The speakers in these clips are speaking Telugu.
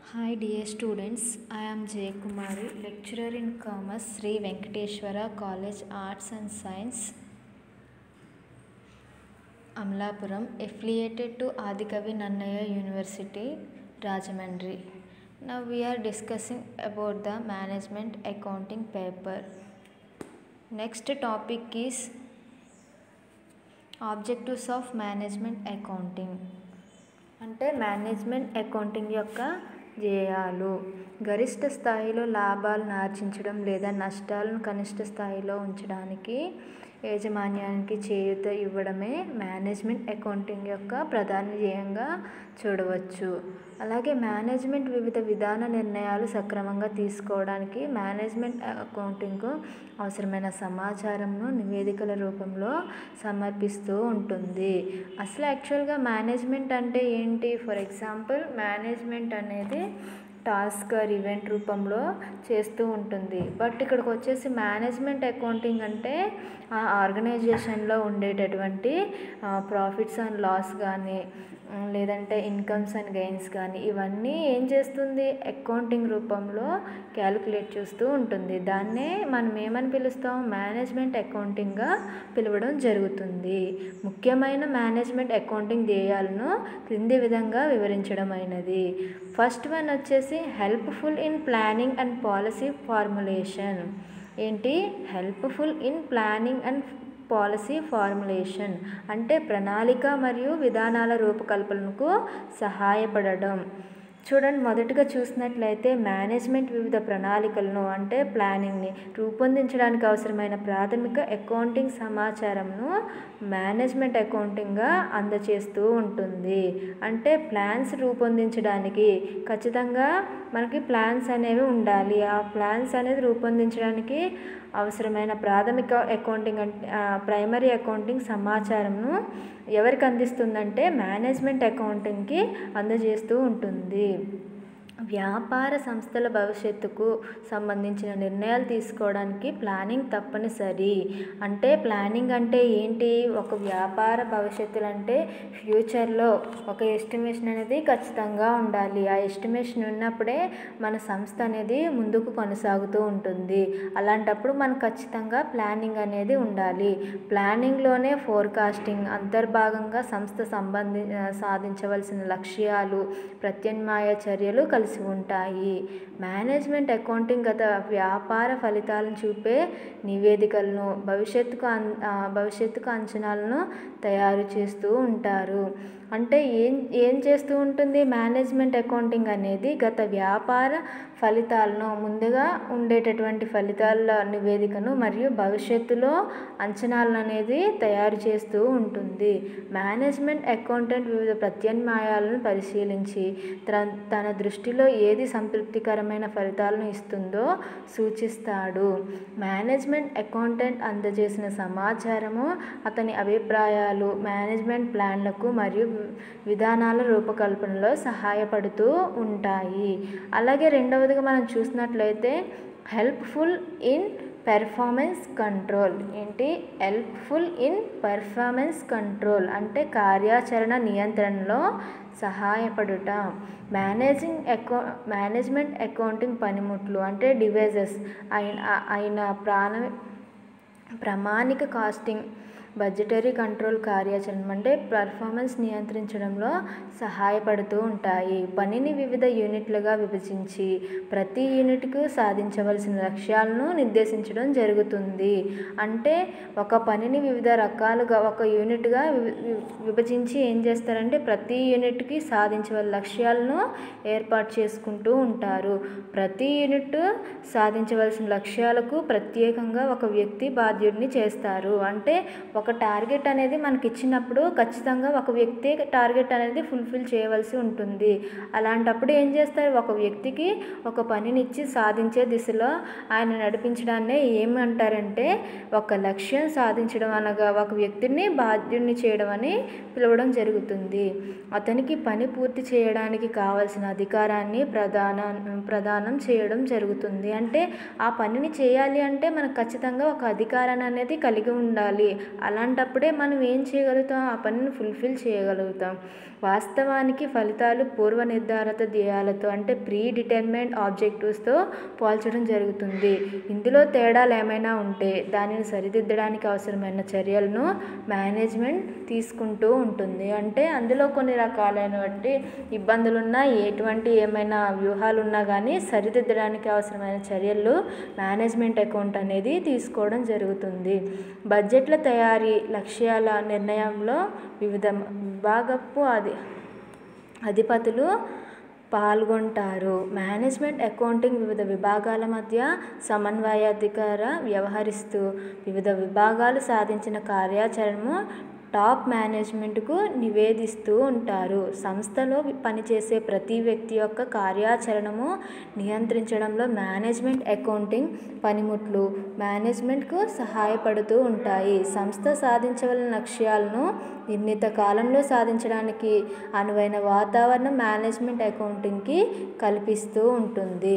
Hi dear students, I am Jay Kumari, lecturer in commerce, Sri Venkateshwara College Arts and Science, Amlapuram, affiliated to Adikavi Nannaya University, Rajamandri. Now we are discussing about the management accounting paper. Next topic is objectives of management accounting. అంటే మేనేజ్మెంట్ అకౌంటింగ్ యొక్క ధ్యేయాలు గరిష్ట స్థాయిలో లాభాలను ఆర్జించడం లేదా నష్టాలను కనిష్ట స్థాయిలో ఉంచడానికి యాజమాన్యానికి చేయూత ఇవ్వడమే మేనేజ్మెంట్ అకౌంటింగ్ యొక్క ప్రధాన ధ్యేయంగా చూడవచ్చు అలాగే మేనేజ్మెంట్ వివిధ విధాన నిర్ణయాలు సక్రమంగా తీసుకోవడానికి మేనేజ్మెంట్ అకౌంటింగ్కు అవసరమైన సమాచారంను నివేదికల రూపంలో సమర్పిస్తూ ఉంటుంది అసలు యాక్చువల్గా మేనేజ్మెంట్ అంటే ఏంటి ఫర్ ఎగ్జాంపుల్ మేనేజ్మెంట్ అనేది టాస్క్ ఆర్ ఈవెంట్ రూపంలో చేస్తూ ఉంటుంది బట్ ఇక్కడికి వచ్చేసి మేనేజ్మెంట్ అకౌంటింగ్ అంటే ఆ ఆర్గనైజేషన్లో ఉండేటటువంటి ప్రాఫిట్స్ అండ్ లాస్ కానీ లేదంటే ఇన్కమ్స్ అండ్ గెయిన్స్ కానీ ఇవన్నీ ఏం చేస్తుంది అకౌంటింగ్ రూపంలో క్యాలిక్యులేట్ చేస్తూ ఉంటుంది దాన్నే మనం ఏమని పిలుస్తాం మేనేజ్మెంట్ అకౌంటింగ్గా పిలవడం జరుగుతుంది ముఖ్యమైన మేనేజ్మెంట్ అకౌంటింగ్ ధ్యేయాలను క్రింది విధంగా వివరించడం అయినది ఫస్ట్ వన్ వచ్చేసి helpful in planning and policy formulation ఏంటి helpful in planning and policy formulation అంటే ప్రణాళిక మరియు విధానాల రూపకల్పనకు సహాయపడడం చూడండి మొదటగా చూసినట్లయితే మేనేజ్మెంట్ వివిధ ప్రణాళికలను అంటే ప్లానింగ్ని రూపొందించడానికి అవసరమైన ప్రాథమిక అకౌంటింగ్ సమాచారంను మేనేజ్మెంట్ అకౌంటింగ్గా అందచేస్తూ ఉంటుంది అంటే ప్లాన్స్ రూపొందించడానికి ఖచ్చితంగా మనకి ప్లాన్స్ అనేవి ఉండాలి ఆ ప్లాన్స్ అనేది రూపొందించడానికి అవసరమైన ప్రాథమిక అకౌంటింగ్ అంటే ప్రైమరీ అకౌంటింగ్ సమాచారంను ఎవరికి అందిస్తుందంటే మేనేజ్మెంట్ అకౌంటింగ్కి అందజేస్తూ ఉంటుంది వ్యాపార సంస్థల భవిష్యత్తుకు సంబంధించిన నిర్ణయాలు తీసుకోవడానికి ప్లానింగ్ తప్పనిసరి అంటే ప్లానింగ్ అంటే ఏంటి ఒక వ్యాపార భవిష్యత్తులు అంటే ఫ్యూచర్లో ఒక ఎస్టిమేషన్ అనేది ఖచ్చితంగా ఉండాలి ఆ ఎస్టిమేషన్ ఉన్నప్పుడే మన సంస్థ అనేది ముందుకు కొనసాగుతూ ఉంటుంది అలాంటప్పుడు మనకు ఖచ్చితంగా ప్లానింగ్ అనేది ఉండాలి ప్లానింగ్లోనే ఫోర్కాస్టింగ్ అంతర్భాగంగా సంస్థ సంబంధి సాధించవలసిన లక్ష్యాలు ప్రత్యామ్నాయ చర్యలు కలిసి ఉంటాయి మేనేజ్మెంట్ అకౌంటింగ్ గత వ్యాపార ఫలితాలను చూపే నివేదికలను భవిష్యత్తుకు అన్ భవిష్యత్తుకు అంచనాలను తయారు చేస్తూ ఉంటారు అంటే ఏం ఏం చేస్తూ ఉంటుంది మేనేజ్మెంట్ అకౌంటింగ్ అనేది గత వ్యాపార ఫలితాలను ముందుగా ఉండేటటువంటి ఫలితాల నివేదికను మరియు భవిష్యత్తులో అంచనాలను అనేది తయారు చేస్తూ ఉంటుంది మేనేజ్మెంట్ అకౌంటెంట్ వివిధ ప్రత్యామ్నాయాలను పరిశీలించి తన దృష్టిలో ఏది సంతృప్తికరమైన ఫలితాలను ఇస్తుందో సూచిస్తాడు మేనేజ్మెంట్ అకౌంటెంట్ అందజేసిన సమాచారము అతని అభిప్రాయాలు మేనేజ్మెంట్ ప్లాన్లకు మరియు విధానాల రూపకల్పనలో సహాయపడుతూ ఉంటాయి అలాగే రెండవదిగా మనం చూసినట్లయితే హెల్ప్ఫుల్ ఇన్ పెర్ఫార్మెన్స్ కంట్రోల్ ఏంటి హెల్ప్ఫుల్ ఇన్ పెర్ఫార్మెన్స్ కంట్రోల్ అంటే కార్యాచరణ నియంత్రణలో సహాయపడుట మేనేజింగ్ అకౌ మేనేజ్మెంట్ అకౌంటింగ్ పనిముట్లు అంటే డివైజెస్ అయిన అయిన ప్రాణ ప్రామాణిక కాస్టింగ్ బడ్జెటరీ కంట్రోల్ కార్యాచరణ అంటే పర్ఫార్మెన్స్ నియంత్రించడంలో సహాయపడుతూ ఉంటాయి పనిని వివిధ యూనిట్లుగా విభజించి ప్రతి యూనిట్కు సాధించవలసిన లక్ష్యాలను నిర్దేశించడం జరుగుతుంది అంటే ఒక పనిని వివిధ రకాలుగా ఒక యూనిట్గా విభజించి ఏం చేస్తారంటే ప్రతి యూనిట్కి సాధించవలసిన లక్ష్యాలను ఏర్పాటు చేసుకుంటూ ఉంటారు ప్రతి యూనిట్ సాధించవలసిన లక్ష్యాలకు ప్రత్యేకంగా ఒక వ్యక్తి బాధ్యుడిని చేస్తారు అంటే ఒక టార్గెట్ అనేది మనకి ఇచ్చినప్పుడు ఖచ్చితంగా ఒక వ్యక్తి టార్గెట్ అనేది ఫుల్ఫిల్ చేయవలసి ఉంటుంది అలాంటప్పుడు ఏం చేస్తారు ఒక వ్యక్తికి ఒక పనిని ఇచ్చి సాధించే దిశలో ఆయన నడిపించడాన్ని ఏమంటారంటే ఒక లక్ష్యం సాధించడం అనగా ఒక వ్యక్తిని బాధ్యుడిని చేయడం అని పిలవడం జరుగుతుంది అతనికి పని పూర్తి చేయడానికి కావలసిన అధికారాన్ని ప్రధాన ప్రదానం చేయడం జరుగుతుంది అంటే ఆ పనిని చేయాలి అంటే మనకు ఖచ్చితంగా ఒక అధికారాన్ని అనేది కలిగి ఉండాలి అలాంటప్పుడే మనం ఏం చేయగలుగుతాం ఆ పనిని ఫుల్ఫిల్ చేయగలుగుతాం వాస్తవానికి ఫలితాలు పూర్వ నిర్ధారిత ధ్యేయాలతో అంటే ప్రీ డిటర్మెంట్ ఆబ్జెక్టివ్స్తో పోల్చడం జరుగుతుంది ఇందులో తేడాలు ఏమైనా ఉంటే దానిని సరిదిద్దడానికి అవసరమైన చర్యలను మేనేజ్మెంట్ తీసుకుంటూ ఉంటుంది అంటే అందులో కొన్ని రకాలైనటువంటి ఇబ్బందులున్నా ఎటువంటి ఏమైనా వ్యూహాలు ఉన్నా కానీ సరిదిద్దడానికి అవసరమైన చర్యలు మేనేజ్మెంట్ అకౌంట్ అనేది తీసుకోవడం జరుగుతుంది బడ్జెట్ల తయారీ లక్ష్యాల నిర్ణయంలో వివిధ విభాగపు అది అధిపతులు పాల్గొంటారు మేనేజ్మెంట్ అకౌంటింగ్ వివిధ విభాగాల మధ్య సమన్వయాధికార వ్యవహరిస్తూ వివిధ విభాగాలు సాధించిన కార్యాచరణను టాప్ మేనేజ్మెంట్కు నివేదిస్తూ ఉంటారు సంస్థలో పనిచేసే ప్రతి వ్యక్తి యొక్క కార్యాచరణము నియంత్రించడంలో మేనేజ్మెంట్ అకౌంటింగ్ పనిముట్లు మేనేజ్మెంట్కు సహాయపడుతూ ఉంటాయి సంస్థ సాధించవలసిన లక్ష్యాలను నిర్ణీత కాలంలో సాధించడానికి అనువైన వాతావరణం మేనేజ్మెంట్ అకౌంటింగ్కి కల్పిస్తూ ఉంటుంది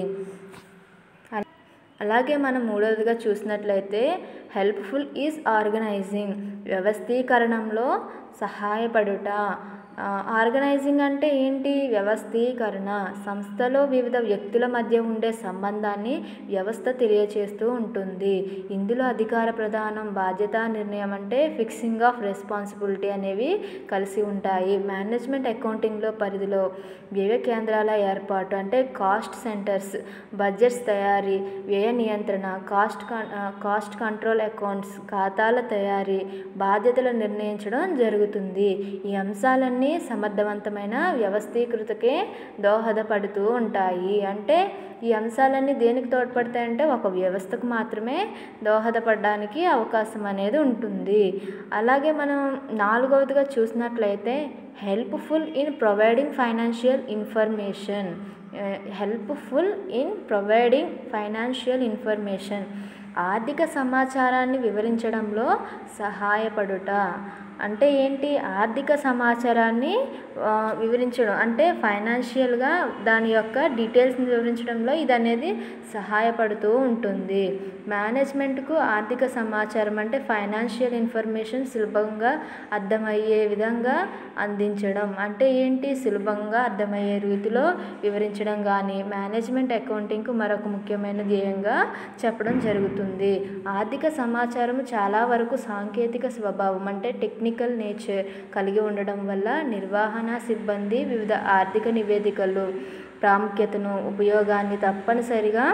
అలాగే మనం మూడవదిగా చూసినట్లయితే హెల్ప్ఫుల్ ఈజ్ ఆర్గనైజింగ్ వ్యవస్థీకరణంలో సహాయపడుట ఆర్గనైజింగ్ అంటే ఏంటి వ్యవస్థీకరణ సంస్థలో వివిధ వ్యక్తుల మధ్య ఉండే సంబంధాన్ని వ్యవస్థ తెలియచేస్తూ ఉంటుంది ఇందులో అధికార ప్రధానం బాధ్యత నిర్ణయం అంటే ఫిక్సింగ్ ఆఫ్ రెస్పాన్సిబిలిటీ అనేవి కలిసి ఉంటాయి మేనేజ్మెంట్ అకౌంటింగ్లో పరిధిలో వ్యయ కేంద్రాల ఏర్పాటు అంటే కాస్ట్ సెంటర్స్ బడ్జెట్స్ తయారీ వ్యయ నియంత్రణ కాస్ట్ కాస్ట్ కంట్రోల్ అకౌంట్స్ ఖాతాల తయారీ బాధ్యతలు నిర్ణయించడం జరుగుతుంది ఈ అంశాలన్నీ సమర్థవంతమైన వ్యవస్థీకృతకే దోహదపడుతూ ఉంటాయి అంటే ఈ అంశాలన్నీ దేనికి తోడ్పడతాయంటే ఒక వ్యవస్థకు మాత్రమే దోహదపడడానికి అవకాశం అనేది ఉంటుంది అలాగే మనం నాలుగవదిగా చూసినట్లయితే helpful in providing financial information helpful in providing financial information ఆర్థిక సమాచారాన్ని వివరించడంలో సహాయపడుట అంటే ఏంటి ఆర్థిక సమాచారాన్ని వివరించడం అంటే ఫైనాన్షియల్గా దాని యొక్క డీటెయిల్స్ని వివరించడంలో ఇది అనేది సహాయపడుతూ ఉంటుంది మేనేజ్మెంట్కు ఆర్థిక సమాచారం అంటే ఫైనాన్షియల్ ఇన్ఫర్మేషన్ సులభంగా అర్థమయ్యే విధంగా అందించడం అంటే ఏంటి సులభంగా అర్థమయ్యే రీతిలో వివరించడం కానీ మేనేజ్మెంట్ అకౌంటింగ్కు మరొక ముఖ్యమైన ధ్యేయంగా చెప్పడం జరుగుతుంది ఆర్థిక సమాచారం చాలా వరకు సాంకేతిక స్వభావం అంటే టెక్నికల్ నేచర్ కలిగి ఉండడం వల్ల నిర్వహణ సిబ్బంది వివిధ ఆర్థిక నివేదికలు ప్రాముఖ్యతను ఉపయోగాన్ని తప్పనిసరిగా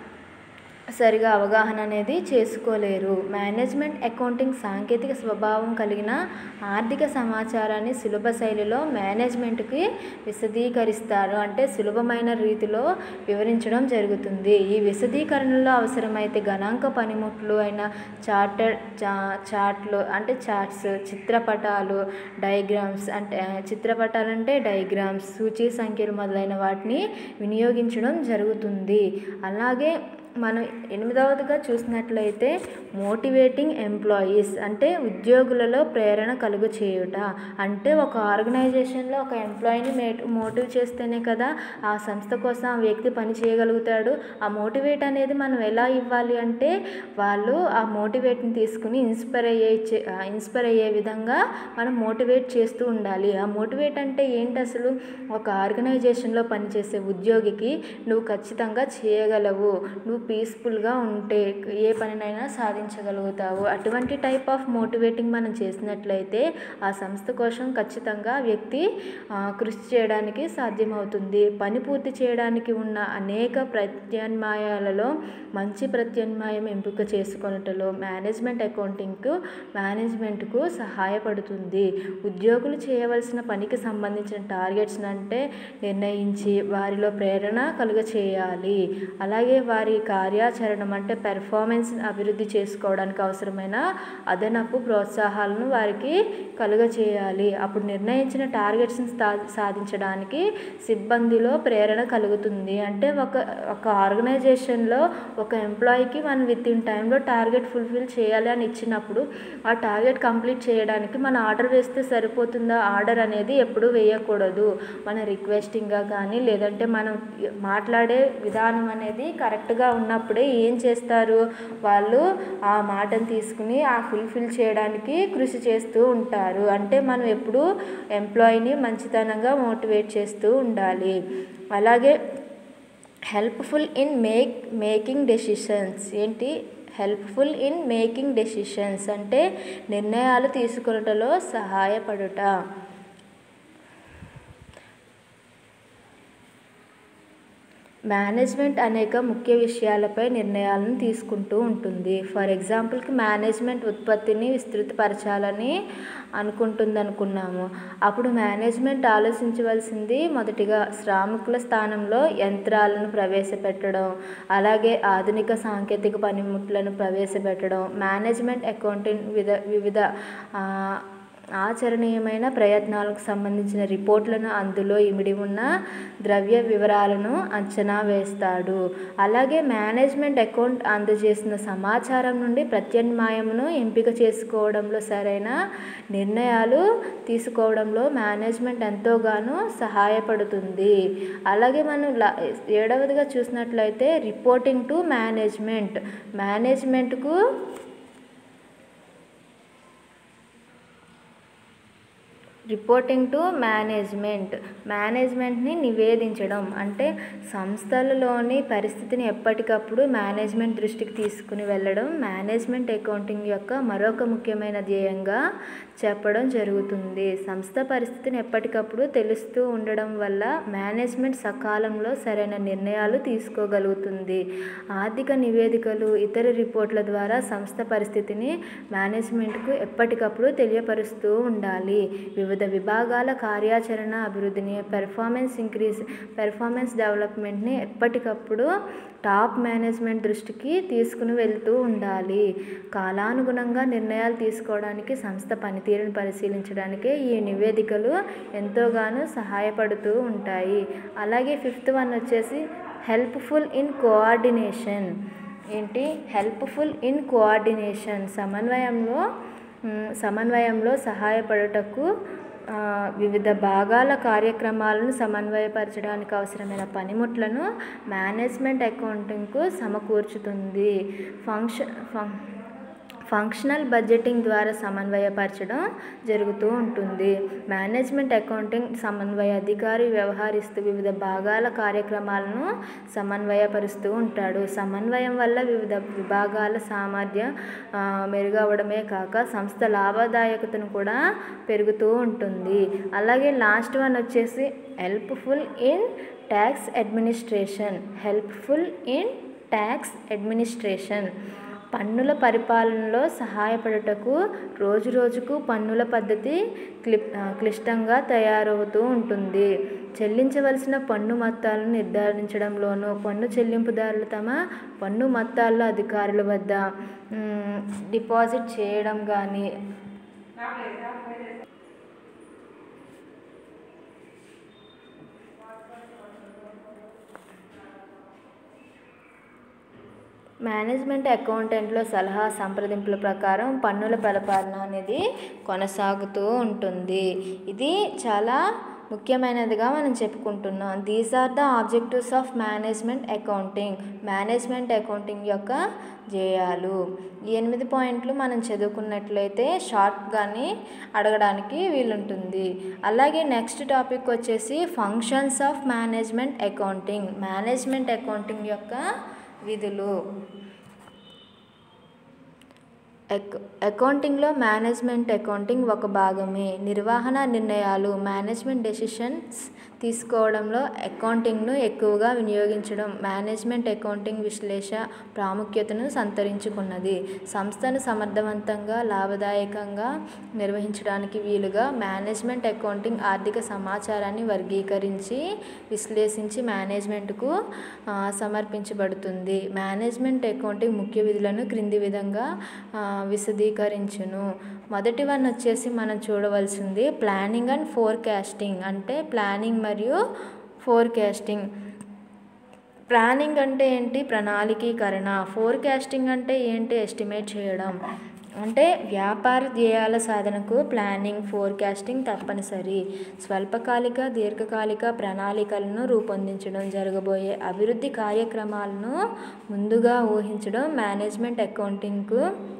సరిగా అవగాహన అనేది చేసుకోలేరు మేనేజ్మెంట్ అకౌంటింగ్ సాంకేతిక స్వభావం కలిగిన ఆర్థిక సమాచారాన్ని సులభ శైలిలో మేనేజ్మెంట్కి విశదీకరిస్తారు అంటే సులభమైన రీతిలో వివరించడం జరుగుతుంది ఈ విశదీకరణలో అవసరమైతే గణాంక పనిముట్లు అయిన చార్టర్ చా చార్ట్లు అంటే చార్ట్స్ చిత్రపటాలు డయాగ్రామ్స్ అంటే చిత్రపటాలు అంటే డయాగ్రామ్స్ సూచీ సంఖ్యలు మొదలైన వాటిని వినియోగించడం జరుగుతుంది అలాగే మనం ఎనిమిదవదిగా చూసినట్లయితే మోటివేటింగ్ ఎంప్లాయీస్ అంటే ఉద్యోగులలో ప్రేరణ కలుగు చేయుట అంటే ఒక ఆర్గనైజేషన్లో ఒక ఎంప్లాయీని మోటివ్ చేస్తేనే కదా ఆ సంస్థ కోసం ఆ వ్యక్తి పని చేయగలుగుతాడు ఆ మోటివేట్ అనేది మనం ఎలా ఇవ్వాలి అంటే వాళ్ళు ఆ మోటివేట్ని తీసుకుని ఇన్స్పైర్ అయ్యే ఇన్స్పైర్ అయ్యే విధంగా మనం మోటివేట్ చేస్తూ ఉండాలి ఆ మోటివేట్ అంటే ఏంటి అసలు ఒక ఆర్గనైజేషన్లో పనిచేసే ఉద్యోగికి నువ్వు ఖచ్చితంగా చేయగలవు నువ్వు పీస్ఫుల్గా ఉంటే ఏ పనినైనా సాధించగలుగుతావు అటువంటి టైప్ ఆఫ్ మోటివేటింగ్ మనం చేసినట్లయితే ఆ సంస్థ కోసం ఖచ్చితంగా వ్యక్తి కృషి చేయడానికి సాధ్యమవుతుంది పని పూర్తి చేయడానికి ఉన్న అనేక ప్రత్యామ్నాయాలలో మంచి ప్రత్యామ్నాయం ఎంపిక చేసుకొనుటలో మేనేజ్మెంట్ అకౌంటింగ్కు మేనేజ్మెంట్కు సహాయపడుతుంది ఉద్యోగులు చేయవలసిన పనికి సంబంధించిన టార్గెట్స్ అంటే నిర్ణయించి వారిలో ప్రేరణ కలుగ చేయాలి అలాగే వారి కార్యాచరణం అంటే పెర్ఫార్మెన్స్ అభివృద్ధి చేసుకోవడానికి అవసరమైన అదనపు ప్రోత్సాహాలను వారికి కలుగచేయాలి అప్పుడు నిర్ణయించిన టార్గెట్స్ని సాధించడానికి సిబ్బందిలో ప్రేరణ కలుగుతుంది అంటే ఒక ఒక ఆర్గనైజేషన్లో ఒక ఎంప్లాయీకి మనం విత్ ఇన్ టైంలో టార్గెట్ ఫుల్ఫిల్ చేయాలి అని ఇచ్చినప్పుడు ఆ టార్గెట్ కంప్లీట్ చేయడానికి మన ఆర్డర్ వేస్తే సరిపోతుందా ఆర్డర్ అనేది ఎప్పుడూ వేయకూడదు మన రిక్వెస్టింగ్గా కానీ లేదంటే మనం మాట్లాడే విధానం అనేది కరెక్ట్గా ఉన్నప్పుడే ఏం చేస్తారు వాళ్ళు ఆ మాటను తీసుకుని ఆ ఫుల్ఫిల్ చేయడానికి కృషి చేస్తూ ఉంటారు అంటే మనం ఎప్పుడు ఎంప్లాయీని మంచితనంగా మోటివేట్ చేస్తూ ఉండాలి అలాగే helpful in make making decisions ఏంటి హెల్ప్ఫుల్ ఇన్ మేకింగ్ డెసిషన్స్ అంటే నిర్ణయాలు తీసుకున్నటలో సహాయపడుట మేనేజ్మెంట్ అనేక ముఖ్య విషయాలపై నిర్ణయాలను తీసుకుంటూ ఉంటుంది ఫర్ ఎగ్జాంపుల్కి మేనేజ్మెంట్ ఉత్పత్తిని విస్తృతపరచాలని అనుకుంటుంది అనుకున్నాము అప్పుడు మేనేజ్మెంట్ ఆలోచించవలసింది మొదటిగా శ్రామికుల స్థానంలో యంత్రాలను ప్రవేశపెట్టడం అలాగే ఆధునిక సాంకేతిక పనిముట్లను ప్రవేశపెట్టడం మేనేజ్మెంట్ అకౌంటింగ్ వివిధ వివిధ ఆచరణీయమైన ప్రయత్నాలకు సంబంధించిన రిపోర్ట్లను అందులో ఇమిడి ఉన్న ద్రవ్య వివరాలను అంచనా వేస్తాడు అలాగే మేనేజ్మెంట్ అకౌంట్ అందజేసిన సమాచారం నుండి ప్రత్యామ్నాయమును ఎంపిక చేసుకోవడంలో సరైన నిర్ణయాలు తీసుకోవడంలో మేనేజ్మెంట్ ఎంతోగానో సహాయపడుతుంది అలాగే మనం ఏడవదిగా చూసినట్లయితే రిపోర్టింగ్ టు మేనేజ్మెంట్ మేనేజ్మెంట్కు రిపోర్టింగ్ టు మేనేజ్మెంట్ మేనేజ్మెంట్ని నివేదించడం అంటే సంస్థలలోని పరిస్థితిని ఎప్పటికప్పుడు మేనేజ్మెంట్ దృష్టికి తీసుకుని వెళ్ళడం మేనేజ్మెంట్ అకౌంటింగ్ యొక్క మరొక ముఖ్యమైన ధ్యేయంగా చెప్పడం జరుగుతుంది సంస్థ పరిస్థితిని ఎప్పటికప్పుడు తెలుస్తూ ఉండడం వల్ల మేనేజ్మెంట్ సకాలంలో సరైన నిర్ణయాలు తీసుకోగలుగుతుంది ఆర్థిక నివేదికలు ఇతర రిపోర్ట్ల ద్వారా సంస్థ పరిస్థితిని మేనేజ్మెంట్కు ఎప్పటికప్పుడు తెలియపరుస్తూ ఉండాలి వివిధ విభాగాల కార్యాచరణ అభివృద్ధిని పెర్ఫార్మెన్స్ ఇంక్రీజ్ పెర్ఫార్మెన్స్ డెవలప్మెంట్ని ఎప్పటికప్పుడు టాప్ మేనేజ్మెంట్ దృష్టికి తీసుకుని వెళ్తూ ఉండాలి కాలానుగుణంగా నిర్ణయాలు తీసుకోవడానికి సంస్థ పనితీరును పరిశీలించడానికే ఈ నివేదికలు ఎంతోగానో సహాయపడుతూ ఉంటాయి అలాగే ఫిఫ్త్ వన్ వచ్చేసి హెల్ప్ఫుల్ ఇన్ కోఆర్డినేషన్ ఏంటి హెల్ప్ఫుల్ ఇన్ కోఆర్డినేషన్ సమన్వయంలో సమన్వయంలో సహాయపడుటకు వివిధ భాగాల కార్యక్రమాలను సమన్వయపరచడానికి అవసరమైన పనిముట్లను మేనేజ్మెంట్ అకౌంటింగ్కు సమకూర్చుతుంది ఫంక్షన్ ఫం ఫంక్షనల్ బడ్జెటింగ్ ద్వారా సమన్వయపరచడం జరుగుతూ ఉంటుంది మేనేజ్మెంట్ అకౌంటింగ్ సమన్వయ అధికారి వ్యవహరిస్తూ వివిధ భాగాల కార్యక్రమాలను సమన్వయపరుస్తూ ఉంటాడు సమన్వయం వల్ల వివిధ విభాగాల సామర్థ్యం మెరుగవడమే కాక సంస్థ లాభదాయకతను కూడా పెరుగుతూ ఉంటుంది అలాగే లాస్ట్ వన్ వచ్చేసి helpful in tax administration helpful in tax administration పన్నుల పరిపాలనలో సహాయపడుటకు రోజు రోజుకు పన్నుల పద్ధతి క్లిప్ క్లిష్టంగా తయారవుతూ ఉంటుంది చెల్లించవలసిన పన్ను మొత్తాలను నిర్ధారించడంలోనూ పన్ను చెల్లింపుదారులు తమ పన్ను మొత్తాల్లో అధికారుల వద్ద డిపాజిట్ చేయడం కానీ మేనేజ్మెంట్ అకౌంటెంట్లో సలహా సంప్రదింపుల ప్రకారం పన్నుల పరిపాలన అనేది కొనసాగుతూ ఉంటుంది ఇది చాలా ముఖ్యమైనదిగా మనం చెప్పుకుంటున్నాం these are the objectives of management accounting management accounting యొక్క ధ్యేయాలు ఈ ఎనిమిది పాయింట్లు మనం చదువుకున్నట్లయితే షార్ట్గానే అడగడానికి వీలుంటుంది అలాగే నెక్స్ట్ టాపిక్ వచ్చేసి functions of management accounting management accounting యొక్క విధులు అక్ అకౌంటింగ్లో మేనేజ్మెంట్ అకౌంటింగ్ ఒక భాగమే నిర్వహణ నిర్ణయాలు మేనేజ్మెంట్ డెసిషన్స్ తీసుకోవడంలో అకౌంటింగ్ను ఎక్కువగా వినియోగించడం మేనేజ్మెంట్ అకౌంటింగ్ విశ్లేష ప్రాముఖ్యతను సంతరించుకున్నది సంస్థను సమర్థవంతంగా లాభదాయకంగా నిర్వహించడానికి వీలుగా మేనేజ్మెంట్ అకౌంటింగ్ ఆర్థిక సమాచారాన్ని వర్గీకరించి విశ్లేషించి మేనేజ్మెంట్కు సమర్పించబడుతుంది మేనేజ్మెంట్ అకౌంటింగ్ ముఖ్య విధులను క్రింది విధంగా విశదీకరించును మొదటి వన్ వచ్చేసి మనం చూడవలసింది ప్లానింగ్ అండ్ ఫోర్కాస్టింగ్ అంటే ప్లానింగ్ మరియు ఫోర్కాస్టింగ్ ప్లానింగ్ అంటే ఏంటి ప్రణాళికీకరణ ఫోర్కాస్టింగ్ అంటే ఏంటి ఎస్టిమేట్ చేయడం అంటే వ్యాపార ధ్యేయాల సాధనకు ప్లానింగ్ ఫోర్కాస్టింగ్ తప్పనిసరి స్వల్పకాలిక దీర్ఘకాలిక ప్రణాళికలను రూపొందించడం జరగబోయే అభివృద్ధి కార్యక్రమాలను ముందుగా ఊహించడం మేనేజ్మెంట్ అకౌంటింగ్కు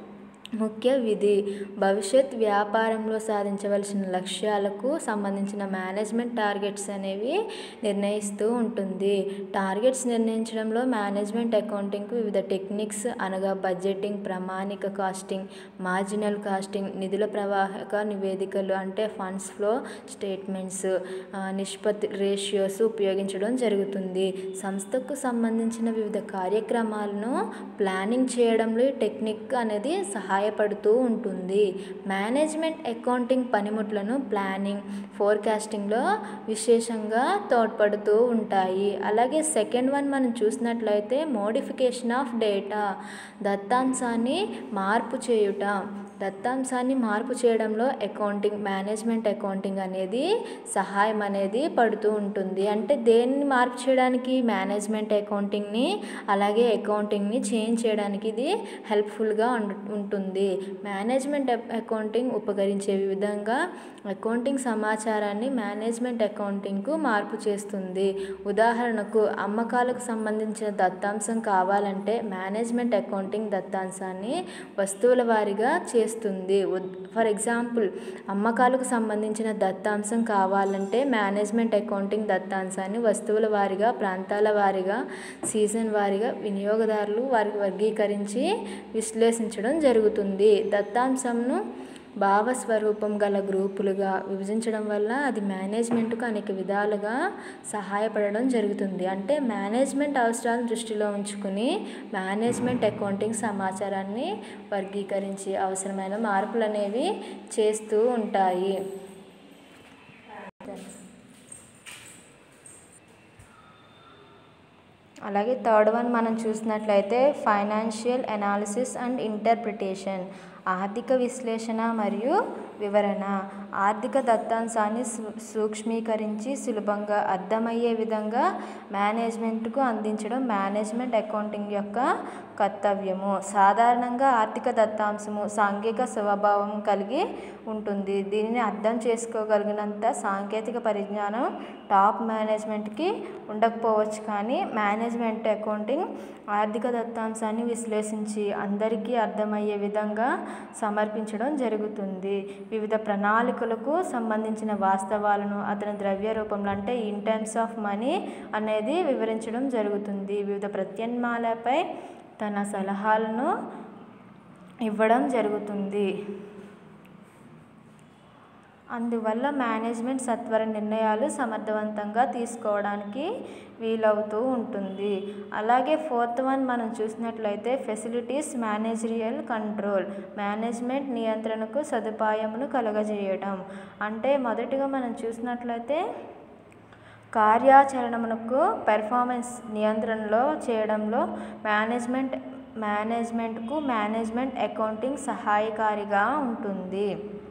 ముఖ్య విధి భవిష్యత్ వ్యాపారంలో సాధించవలసిన లక్ష్యాలకు సంబంధించిన మేనేజ్మెంట్ టార్గెట్స్ అనేవి నిర్ణయిస్తూ ఉంటుంది టార్గెట్స్ నిర్ణయించడంలో మేనేజ్మెంట్ అకౌంటింగ్కు వివిధ టెక్నిక్స్ అనగా బడ్జెటింగ్ ప్రామాణిక కాస్టింగ్ మార్జినల్ కాస్టింగ్ నిధుల ప్రవాహక నివేదికలు అంటే ఫండ్స్ ఫ్లో స్టేట్మెంట్స్ నిష్పత్తి రేషియోస్ ఉపయోగించడం జరుగుతుంది సంస్థకు సంబంధించిన వివిధ కార్యక్రమాలను ప్లానింగ్ చేయడంలో ఈ టెక్నిక్ అనేది సహాయపడుతూ ఉంటుంది మేనేజ్మెంట్ అకౌంటింగ్ పనిముట్లను ప్లానింగ్ ఫోర్కాస్టింగ్లో విశేషంగా తోడ్పడుతూ ఉంటాయి అలాగే సెకండ్ వన్ మనం చూసినట్లయితే మోడిఫికేషన్ ఆఫ్ డేటా దత్తాంశాన్ని మార్పు చేయుట దత్తాంశాన్ని మార్పు చేయడంలో అకౌంటింగ్ మేనేజ్మెంట్ అకౌంటింగ్ అనేది సహాయం అనేది పడుతూ ఉంటుంది అంటే దేన్ని మార్పు చేయడానికి మేనేజ్మెంట్ అకౌంటింగ్ని అలాగే అకౌంటింగ్ని చేంజ్ చేయడానికి ఇది హెల్ప్ఫుల్గా ఉంటుంది మేనేజ్మెంట్ అకౌంటింగ్ ఉపకరించే విధంగా అకౌంటింగ్ సమాచారాన్ని మేనేజ్మెంట్ అకౌంటింగ్కు మార్పు చేస్తుంది ఉదాహరణకు అమ్మకాలకు సంబంధించిన దత్తాంశం కావాలంటే మేనేజ్మెంట్ అకౌంటింగ్ దత్తాంశాన్ని వస్తువుల వారీగా చేస్తుంది ఫర్ ఎగ్జాంపుల్ అమ్మకాలకు సంబంధించిన దత్తాంశం కావాలంటే మేనేజ్మెంట్ అకౌంటింగ్ దత్తాంశాన్ని వస్తువుల వారీగా ప్రాంతాల వారీగా సీజన్ వారీగా వినియోగదారులు వారికి వర్గీకరించి విశ్లేషించడం జరుగుతుంది దత్తాంశంను భావస్వరూపం గల గ్రూపులుగా విభజించడం వల్ల అది మేనేజ్మెంట్కు అనేక విధాలుగా సహాయపడడం జరుగుతుంది అంటే మేనేజ్మెంట్ అవసరాలను దృష్టిలో ఉంచుకుని మేనేజ్మెంట్ అకౌంటింగ్ సమాచారాన్ని వర్గీకరించి అవసరమైన మార్పులు అనేవి చేస్తూ ఉంటాయి అలాగే థర్డ్ వన్ మనం చూసినట్లయితే ఫైనాన్షియల్ అనాలిసిస్ అండ్ ఇంటర్ప్రిటేషన్ ఆర్థిక విశ్లేషణ మరియు వివరణ ఆర్థిక దత్తాంశాన్ని సూక్ష్మీకరించి సులభంగా అర్థమయ్యే విధంగా మేనేజ్మెంట్కు అందించడం మేనేజ్మెంట్ అకౌంటింగ్ యొక్క కర్తవ్యము సాధారణంగా ఆర్థిక దత్తాంశము సాంఘిక స్వభావం కలిగి ఉంటుంది దీనిని అర్థం చేసుకోగలిగినంత సాంకేతిక పరిజ్ఞానం టాప్ మేనేజ్మెంట్కి ఉండకపోవచ్చు కానీ మేనేజ్మెంట్ అకౌంటింగ్ ఆర్థిక దత్తాంశాన్ని విశ్లేషించి అందరికీ అర్థమయ్యే విధంగా సమర్పించడం జరుగుతుంది వివిధ ప్రణాళికలకు సంబంధించిన వాస్తవాలను అతని ద్రవ్య రూపంలో అంటే ఇన్ టర్మ్స్ ఆఫ్ మనీ అనేది వివరించడం జరుగుతుంది వివిధ ప్రత్యామ్నాయాలపై తన సలహాలను ఇవ్వడం జరుగుతుంది అందువల్ల మేనేజ్మెంట్ సత్వర నిర్ణయాలు సమర్థవంతంగా తీసుకోవడానికి వీలవుతూ ఉంటుంది అలాగే ఫోర్త్ వన్ మనం చూసినట్లయితే ఫెసిలిటీస్ మేనేజరియల్ కంట్రోల్ మేనేజ్మెంట్ నియంత్రణకు సదుపాయమును కలగజేయడం అంటే మొదటిగా మనం చూసినట్లయితే కార్యాచరణమునకు పెర్ఫార్మెన్స్ నియంత్రణలో చేయడంలో మేనేజ్మెంట్ మేనేజ్మెంట్కు మేనేజ్మెంట్ అకౌంటింగ్ సహాయకారిగా ఉంటుంది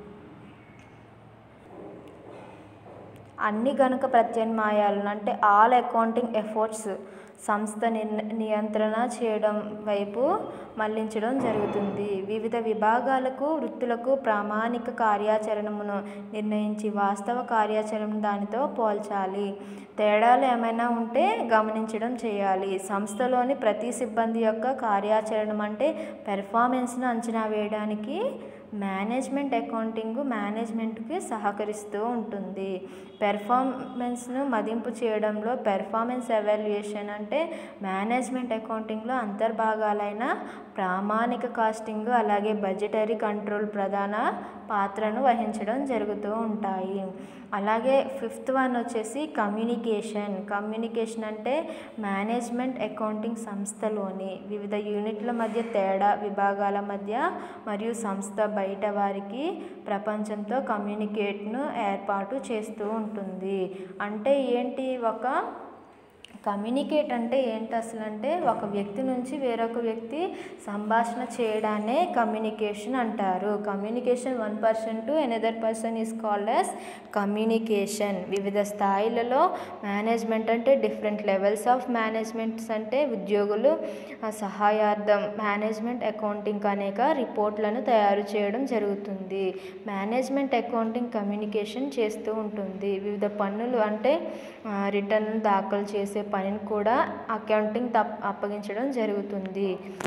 అన్ని గణక ప్రత్యామ్నాయాలను అంటే ఆల్ అకౌంటింగ్ ఎఫర్ట్స్ సంస్థ నియంత్రణ చేయడం వైపు మళ్లించడం జరుగుతుంది వివిధ విభాగాలకు వృత్తులకు ప్రామాణిక కార్యాచరణమును నిర్ణయించి వాస్తవ కార్యాచరణ దానితో పోల్చాలి తేడాలు ఏమైనా ఉంటే గమనించడం చేయాలి సంస్థలోని ప్రతి సిబ్బంది యొక్క కార్యాచరణ అంటే పెర్ఫార్మెన్స్ను అంచనా వేయడానికి మేనేజ్మెంట్ అకౌంటింగ్ మేనేజ్మెంట్కి సహకరిస్తూ ఉంటుంది పెర్ఫార్మెన్స్ను మదింపు చేయడంలో పెర్ఫార్మెన్స్ ఎవాల్యుయేషన్ అంటే మేనేజ్మెంట్ అకౌంటింగ్లో అంతర్భాగాలైన ప్రామాణిక కాస్టింగ్ అలాగే బడ్జెటరీ కంట్రోల్ ప్రధాన పాత్రను వహించడం జరుగుతూ ఉంటాయి అలాగే ఫిఫ్త్ వన్ వచ్చేసి కమ్యూనికేషన్ కమ్యూనికేషన్ అంటే మేనేజ్మెంట్ అకౌంటింగ్ సంస్థలోని వివిధ యూనిట్ల మధ్య తేడా విభాగాల మధ్య మరియు సంస్థ బయట వారికి ప్రపంచంతో కమ్యూనికేట్ను ఏర్పాటు చేస్తూ ఉంటుంది అంటే ఏంటి ఒక కమ్యూనికేట్ అంటే ఏంటి అసలు అంటే ఒక వ్యక్తి నుంచి వేరొక వ్యక్తి సంభాషణ చేయడాన్నే కమ్యూనికేషన్ అంటారు communication one person to another person is called as communication వివిధ స్థాయిలలో మేనేజ్మెంట్ అంటే డిఫరెంట్ లెవెల్స్ ఆఫ్ మేనేజ్మెంట్స్ అంటే ఉద్యోగులు ఆ, సహాయార్థం మేనేజ్మెంట్ అకౌంటింగ్ అనేక రిపోర్ట్లను తయారు చేయడం జరుగుతుంది మేనేజ్మెంట్ అకౌంటింగ్ కమ్యూనికేషన్ చేస్తూ ఉంటుంది వివిధ పన్నులు అంటే రిటర్న్ దాఖలు చేసే పనిని కూడా అకౌంటింగ్ తప్ అప్పగించడం జరుగుతుంది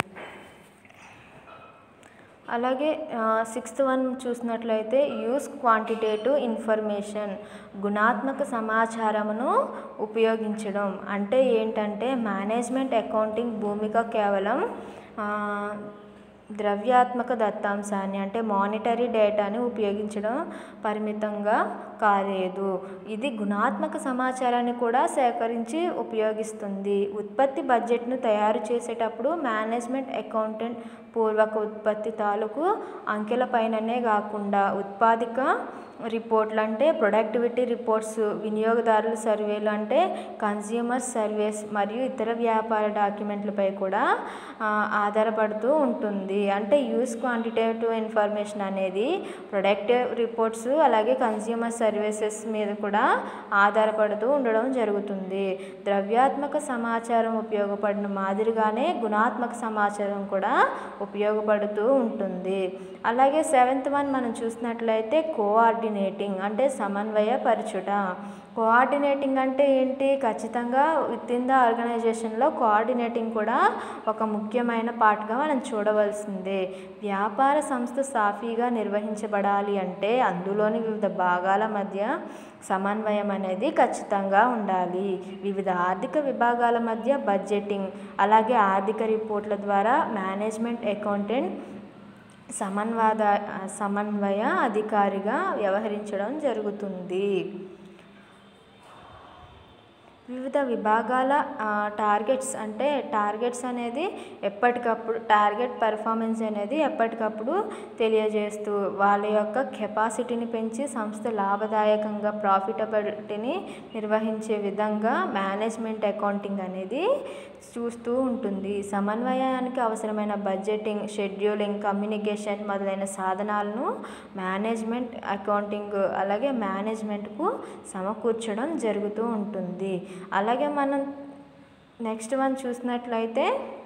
అలాగే సిక్స్త్ వన్ చూసినట్లయితే యూస్ క్వాంటిటేటివ్ ఇన్ఫర్మేషన్ గుణాత్మక సమాచారమును ఉపయోగించడం అంటే ఏంటంటే మేనేజ్మెంట్ అకౌంటింగ్ భూమిక కేవలం ఆ, ద్రవ్యాత్మక దత్తాంశాన్ని అంటే మానిటరీ డేటాని ఉపయోగించడం పరిమితంగా కాలేదు ఇది గుణాత్మక సమాచారాన్ని కూడా సేకరించి ఉపయోగిస్తుంది ఉత్పత్తి బడ్జెట్ను తయారు చేసేటప్పుడు మేనేజ్మెంట్ అకౌంటెంట్ పూర్వక ఉత్పత్తి తాలూకు అంకెల పైననే కాకుండా ఉత్పాదిక రిపోర్ట్లు అంటే ప్రొడక్టివిటీ రిపోర్ట్స్ వినియోగదారుల సర్వేలు అంటే కన్జ్యూమర్ సర్వేస్ మరియు ఇతర వ్యాపార డాక్యుమెంట్లపై కూడా ఆ, ఆధారపడుతూ ఉంటుంది అంటే యూస్ క్వాంటిటేటివ్ ఇన్ఫర్మేషన్ అనేది ప్రొడక్టివ్ రిపోర్ట్స్ అలాగే కన్జ్యూమర్ సర్వీసెస్ మీద కూడా ఆధారపడుతూ ఉండడం జరుగుతుంది ద్రవ్యాత్మక సమాచారం ఉపయోగపడిన మాదిరిగానే గుణాత్మక సమాచారం కూడా ఉపయోగపడుతూ ఉంటుంది అలాగే సెవెంత్ వన్ మనం చూసినట్లయితే కోఆర్డినేటింగ్ అంటే సమన్వయపరచుట కోఆర్డినేటింగ్ అంటే ఏంటి ఖచ్చితంగా విత్ ఇన్ ద ఆర్గనైజేషన్లో కోఆర్డినేటింగ్ కూడా ఒక ముఖ్యమైన పార్ట్గా మనం చూడవలసిందే వ్యాపార సంస్థ సాఫీగా నిర్వహించబడాలి అంటే అందులోని వివిధ భాగాల మధ్య సమన్వయం అనేది ఖచ్చితంగా ఉండాలి వివిధ ఆర్థిక విభాగాల మధ్య బడ్జెటింగ్ అలాగే ఆర్థిక రిపోర్ట్ల ద్వారా మేనేజ్మెంట్ అకౌంటెంట్ సమన్వాద సమన్వయ అధికారిగా వ్యవహరించడం జరుగుతుంది వివిధ విభాగాల ఆ, టార్గెట్స్ అంటే టార్గెట్స్ అనేది ఎప్పటికప్పుడు టార్గెట్ పెర్ఫార్మెన్స్ అనేది ఎప్పటికప్పుడు తెలియజేస్తూ వాళ్ళ యొక్క కెపాసిటీని పెంచి సంస్థ లాభదాయకంగా ప్రాఫిటబిలిటీని నిర్వహించే విధంగా మేనేజ్మెంట్ అకౌంటింగ్ అనేది చూస్తూ ఉంటుంది సమన్వయానికి అవసరమైన బడ్జెటింగ్ షెడ్యూలింగ్ కమ్యూనికేషన్ మొదలైన సాధనాలను మేనేజ్మెంట్ అకౌంటింగ్ అలాగే మేనేజ్మెంట్కు సమకూర్చడం జరుగుతూ ఉంటుంది అలాగే మనం నెక్స్ట్ వన్ చూసినట్లయితే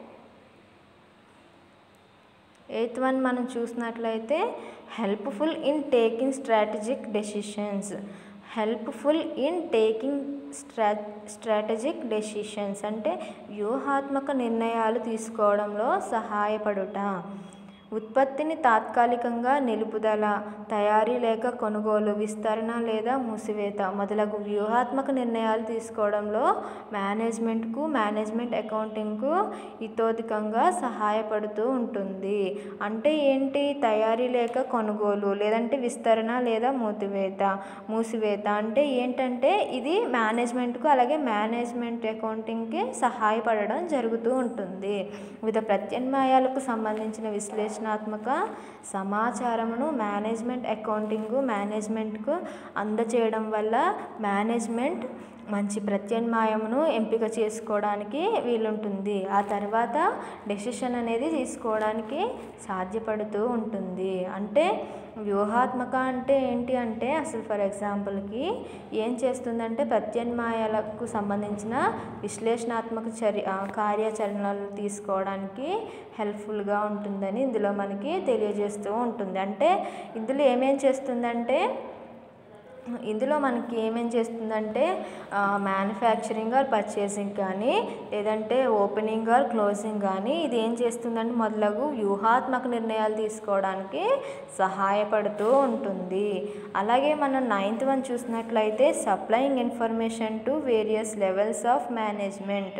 ఎయిత్ వన్ మనం చూసినట్లయితే helpful in taking strategic decisions helpful in taking స్ట్రా స్ట్రాటజిక్ డెసిషన్స్ అంటే వ్యూహాత్మక నిర్ణయాలు తీసుకోవడంలో సహాయపడుట ఉత్పత్తిని తాత్కాలికంగా నిలుపుదల తయారీ లేక కొనుగోలు విస్తరణ లేదా మూసివేత మొదలగు వ్యూహాత్మక నిర్ణయాలు తీసుకోవడంలో మేనేజ్మెంట్కు మేనేజ్మెంట్ అకౌంటింగ్కు ఇతోధికంగా సహాయపడుతూ ఉంటుంది అంటే ఏంటి తయారీ లేక కొనుగోలు లేదంటే విస్తరణ లేదా మూసివేత మూసివేత అంటే ఏంటంటే ఇది మేనేజ్మెంట్కు అలాగే మేనేజ్మెంట్ అకౌంటింగ్కి సహాయపడడం జరుగుతూ ఉంటుంది వివిధ ప్రత్యామ్నాయాలకు సంబంధించిన విశ్లేషణాత్మక సమాచారమును మేనేజ్మెంట్ అకౌంటింగ్ మేనేజ్మెంట్కు అందచేయడం వల్ల మేనేజ్మెంట్ మంచి ప్రత్యామ్నాయమును ఎంపిక చేసుకోవడానికి వీలుంటుంది ఆ తర్వాత డెసిషన్ అనేది తీసుకోవడానికి సాధ్యపడుతూ ఉంటుంది అంటే వ్యూహాత్మక అంటే ఏంటి అంటే అసలు ఫర్ ఎగ్జాంపుల్కి ఏం చేస్తుందంటే ప్రత్యామ్నాయాలకు సంబంధించిన విశ్లేషణాత్మక చర్య ఆ, కార్యాచరణలు తీసుకోవడానికి హెల్ప్ఫుల్గా ఉంటుందని ఇందులో మనకి తెలియజేస్తూ ఉంటుంది అంటే ఇందులో ఏమేం చేస్తుందంటే ఇందులో మనకి ఏమేం చేస్తుందంటే మ్యానుఫ్యాక్చరింగ్ ఆర్ పర్చేసింగ్ కానీ లేదంటే ఓపెనింగ్ ఆర్ క్లోజింగ్ కానీ ఇది ఏం చేస్తుందంటే మొదలగు వ్యూహాత్మక నిర్ణయాలు తీసుకోవడానికి సహాయపడుతూ ఉంటుంది అలాగే మనం నైన్త్ వన్ చూసినట్లయితే supplying information to various levels of management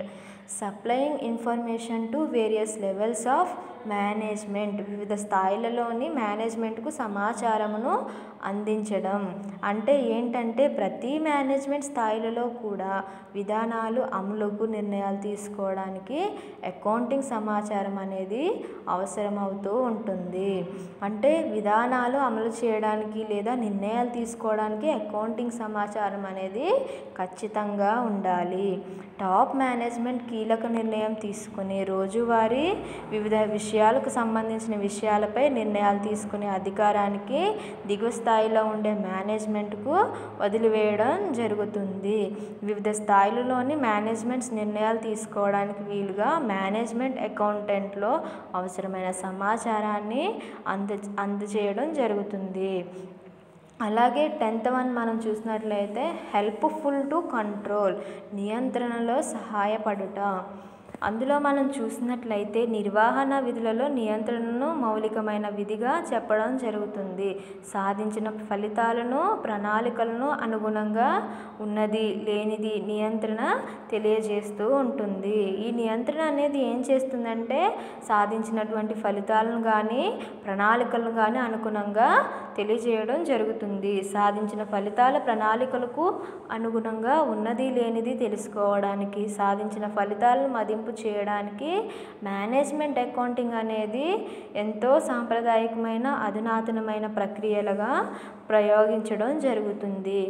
supplying information to various levels of management వివిధ స్థాయిలలోని మేనేజ్మెంట్కు సమాచారమును అందించడం అంటే ఏంటంటే ప్రతి మేనేజ్మెంట్ స్థాయిలలో కూడా విధానాలు అమలుకు నిర్ణయాలు తీసుకోవడానికి అకౌంటింగ్ సమాచారం అనేది అవసరమవుతూ ఉంటుంది అంటే విధానాలు అమలు చేయడానికి లేదా నిర్ణయాలు తీసుకోవడానికి అకౌంటింగ్ సమాచారం అనేది ఖచ్చితంగా ఉండాలి టాప్ మేనేజ్మెంట్ కీలక నిర్ణయం తీసుకుని రోజువారీ వివిధ విషయాలకు సంబంధించిన విషయాలపై నిర్ణయాలు తీసుకునే అధికారానికి దిగువ స్థాయిలో ఉండే మేనేజ్మెంట్కు వదిలివేయడం జరుగుతుంది వివిధ స్థాయిలలోని మేనేజ్మెంట్స్ నిర్ణయాలు తీసుకోవడానికి వీలుగా మేనేజ్మెంట్ అకౌంటెంట్లో అవసరమైన సమాచారాన్ని అంద అందజేయడం జరుగుతుంది అలాగే టెన్త్ వన్ మనం చూసినట్లయితే హెల్ప్ఫుల్ టు కంట్రోల్ నియంత్రణలో సహాయపడుట అందులో మనం చూసినట్లయితే నిర్వహణ విధులలో నియంత్రణను మౌలికమైన విధిగా చెప్పడం జరుగుతుంది సాధించిన ఫలితాలను ప్రణాళికలను అనుగుణంగా ఉన్నది లేనిది నియంత్రణ తెలియజేస్తూ ఉంటుంది ఈ నియంత్రణ అనేది ఏం చేస్తుందంటే సాధించినటువంటి ఫలితాలను కానీ ప్రణాళికలను కానీ అనుగుణంగా తెలియజేయడం జరుగుతుంది సాధించిన ఫలితాల ప్రణాళికలకు అనుగుణంగా ఉన్నది లేనిది తెలుసుకోవడానికి సాధించిన ఫలితాలను మదింపు చేయడానికి మేనేజ్మెంట్ అకౌంటింగ్ అనేది ఎంతో సాంప్రదాయకమైన అధునాతనమైన ప్రక్రియలుగా ప్రయోగించడం జరుగుతుంది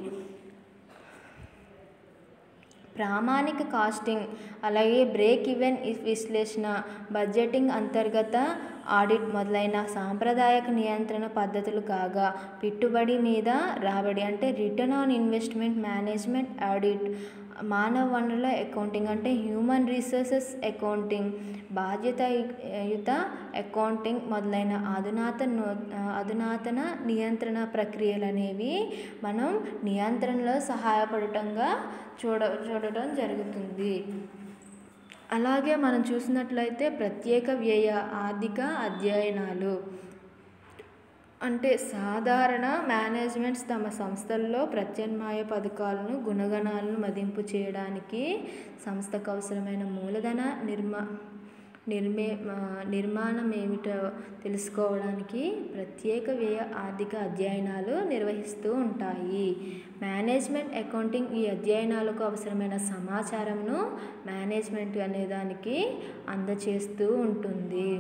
ప్రామాణిక కాస్టింగ్ అలాగే బ్రేక్ ఈవెన్ విశ్లేషణ బడ్జెటింగ్ అంతర్గత ఆడిట్ మొదలైన సాంప్రదాయక నియంత్రణ పద్ధతులు కాగా పెట్టుబడి మీద రాబడి అంటే return on investment management audit మానవ వనరుల అకౌంటింగ్ అంటే హ్యూమన్ రీసోర్సెస్ అకౌంటింగ్ బాధ్యతాయుత అకౌంటింగ్ మొదలైన అధునాతన అధునాతన నియంత్రణ ప్రక్రియలు అనేవి మనం నియంత్రణలో సహాయపడటంగా చూడ చూడటం జరుగుతుంది అలాగే మనం చూసినట్లయితే ప్రత్యేక వ్యయ ఆర్థిక అధ్యయనాలు అంటే సాధారణ మేనేజ్మెంట్స్ తమ సంస్థల్లో ప్రత్యామ్నాయ పథకాలను గుణగణాలను మదింపు చేయడానికి సంస్థకు అవసరమైన మూలధన నిర్మా నిర్మే నిర్మాణం ఏమిటో తెలుసుకోవడానికి ప్రత్యేక వ్యయ ఆర్థిక అధ్యయనాలు నిర్వహిస్తూ ఉంటాయి మేనేజ్మెంట్ అకౌంటింగ్ ఈ అధ్యయనాలకు అవసరమైన సమాచారంను మేనేజ్మెంట్ అనే దానికి అందచేస్తూ ఉంటుంది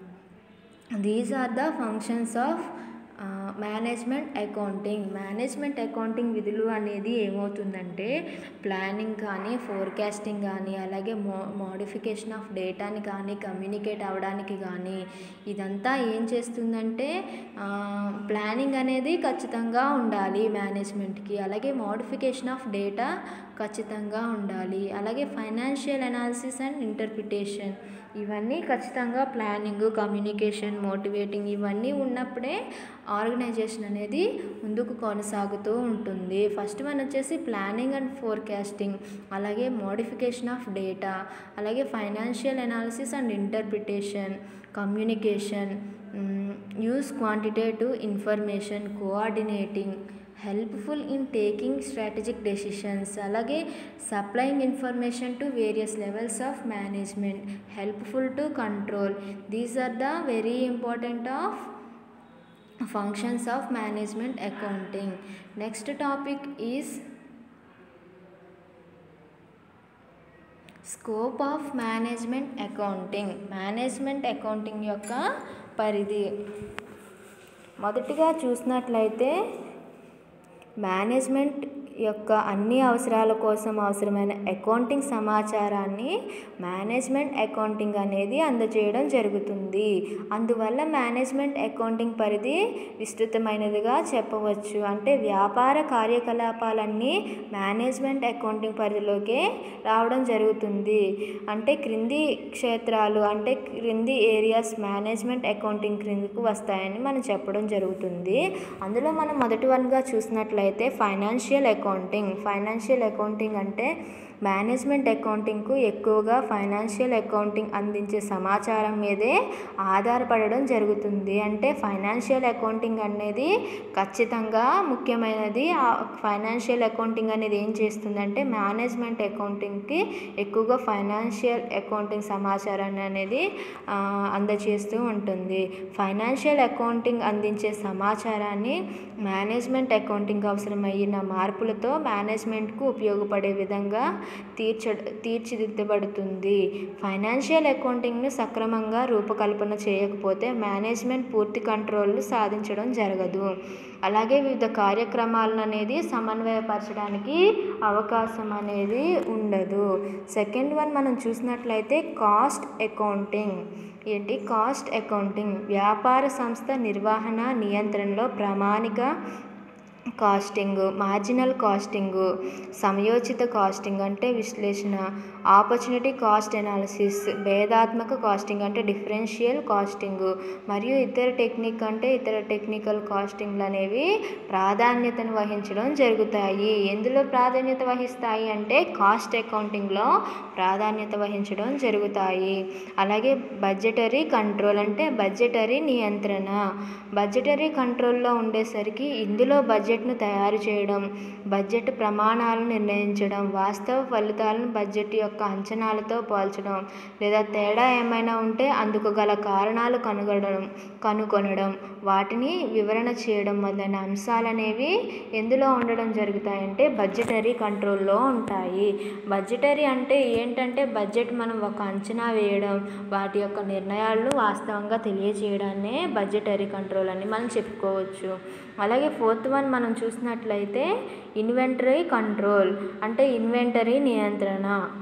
these are the functions of management accounting management accounting విధులు అనేది ఏమవుతుందంటే ప్లానింగ్ కానీ ఫోర్కాస్టింగ్ కానీ అలాగే మో మోడిఫికేషన్ ఆఫ్ డేటాని కానీ కమ్యూనికేట్ అవ్వడానికి కానీ ఇదంతా ఏం చేస్తుందంటే ప్లానింగ్ అనేది ఖచ్చితంగా ఉండాలి మేనేజ్మెంట్కి అలాగే మోడిఫికేషన్ ఆఫ్ డేటా ఖచ్చితంగా ఉండాలి అలాగే ఫైనాన్షియల్ అనాలిసిస్ అండ్ ఇంటర్ప్రిటేషన్ ఇవన్నీ ఖచ్చితంగా ప్లానింగ్ కమ్యూనికేషన్ మోటివేటింగ్ ఇవన్నీ ఉన్నప్పుడే ఆర్గనైజేషన్ అనేది ముందుకు కొనసాగుతూ ఉంటుంది ఫస్ట్ వన్ వచ్చేసి ప్లానింగ్ అండ్ ఫోర్కాస్టింగ్ అలాగే మోడిఫికేషన్ ఆఫ్ డేటా అలాగే financial analysis and interpretation communication use quantitative information coordinating helpful in taking strategic decisions అలాగే supplying information to various levels of management helpful to control these are the very important of functions of management accounting next topic is scope of management accounting management accounting యొక్క పరిధి మొదటిగా చూసినట్లయితే మేనేజ్మెంట్ యొక్క అన్ని అవసరాల కోసం అవసరమైన అకౌంటింగ్ సమాచారాన్ని మేనేజ్మెంట్ అకౌంటింగ్ అనేది అందజేయడం జరుగుతుంది అందువల్ల మేనేజ్మెంట్ అకౌంటింగ్ పరిధి విస్తృతమైనదిగా చెప్పవచ్చు అంటే వ్యాపార కార్యకలాపాలన్నీ మేనేజ్మెంట్ అకౌంటింగ్ పరిధిలోకే రావడం జరుగుతుంది అంటే క్రింది క్షేత్రాలు అంటే క్రింది ఏరియాస్ మేనేజ్మెంట్ అకౌంటింగ్ క్రిందికి వస్తాయని మనం చెప్పడం జరుగుతుంది అందులో మనం మొదటి వన్గా చూసినట్లయితే ఫైనాన్షియల్ అకౌంటింగ్ ఫైనాన్షియల్ అకౌంటింగ్ అంటే మేనేజ్మెంట్ అకౌంటింగ్కు ఎక్కువగా ఫైనాన్షియల్ అకౌంటింగ్ అందించే సమాచారం మీదే ఆధారపడడం జరుగుతుంది అంటే ఫైనాన్షియల్ అకౌంటింగ్ అనేది ఖచ్చితంగా ముఖ్యమైనది ఆ ఫైనాన్షియల్ అకౌంటింగ్ అనేది ఏం చేస్తుందంటే మేనేజ్మెంట్ అకౌంటింగ్కి ఎక్కువగా ఫైనాన్షియల్ అకౌంటింగ్ సమాచారాన్ని అనేది ఆ, అందజేస్తూ ఉంటుంది ఫైనాన్షియల్ అకౌంటింగ్ అందించే సమాచారాన్ని మేనేజ్మెంట్ అకౌంటింగ్ అవసరమైన మార్పులతో మేనేజ్మెంట్కు ఉపయోగపడే విధంగా తీర్చ తీర్చిదిద్దబడుతుంది ఫైనాన్షియల్ అకౌంటింగ్ను సక్రమంగా రూపకల్పన చేయకపోతే మేనేజ్మెంట్ పూర్తి కంట్రోల్ సాధించడం జరగదు అలాగే వివిధ కార్యక్రమాలను అనేది సమన్వయపరచడానికి అవకాశం అనేది ఉండదు సెకండ్ వన్ మనం చూసినట్లయితే కాస్ట్ అకౌంటింగ్ ఏంటి కాస్ట్ అకౌంటింగ్ వ్యాపార సంస్థ నిర్వహణ నియంత్రణలో ప్రామాణిక కాస్టింగ్ మార్జినల్ కాస్టింగ్ సమయోచిత కాస్టింగ్ అంటే విశ్లేషణ ఆపర్చునిటీ కాస్ట్ ఎనాలిసిస్ భేదాత్మక కాస్టింగ్ అంటే డిఫరెన్షియల్ కాస్టింగ్ మరియు ఇతర టెక్నిక్ అంటే ఇతర టెక్నికల్ కాస్టింగ్లు అనేవి ప్రాధాన్యతను వహించడం జరుగుతాయి ఎందులో ప్రాధాన్యత వహిస్తాయి అంటే కాస్ట్ అకౌంటింగ్లో ప్రాధాన్యత వహించడం జరుగుతాయి అలాగే బడ్జెటరీ కంట్రోల్ అంటే బడ్జెటరీ నియంత్రణ బడ్జెటరీ కంట్రోల్లో ఉండేసరికి ఇందులో బడ్జెట్ను తయారు చేయడం బడ్జెట్ ప్రమాణాలను నిర్ణయించడం వాస్తవ ఫలితాలను బడ్జెట్ యొక్క అంచనాలతో పోల్చడం లేదా తేడా ఏమైనా ఉంటే అందుకు గల కారణాలు కనుగొనడం కనుగొనడం వాటిని వివరణ చేయడం మొదలైన అంశాలు అనేవి ఎందులో ఉండడం జరుగుతాయంటే బడ్జెటరీ కంట్రోల్లో ఉంటాయి బడ్జెటరీ అంటే ఏంటంటే బడ్జెట్ మనం ఒక అంచనా వేయడం వాటి యొక్క నిర్ణయాలను వాస్తవంగా తెలియజేయడాన్నే బడ్జెటరీ కంట్రోల్ అని మనం చెప్పుకోవచ్చు అలాగే ఫోర్త్ వన్ మనం చూసినట్లయితే ఇన్వెంటరీ కంట్రోల్ అంటే ఇన్వెంటరీ నియంత్రణ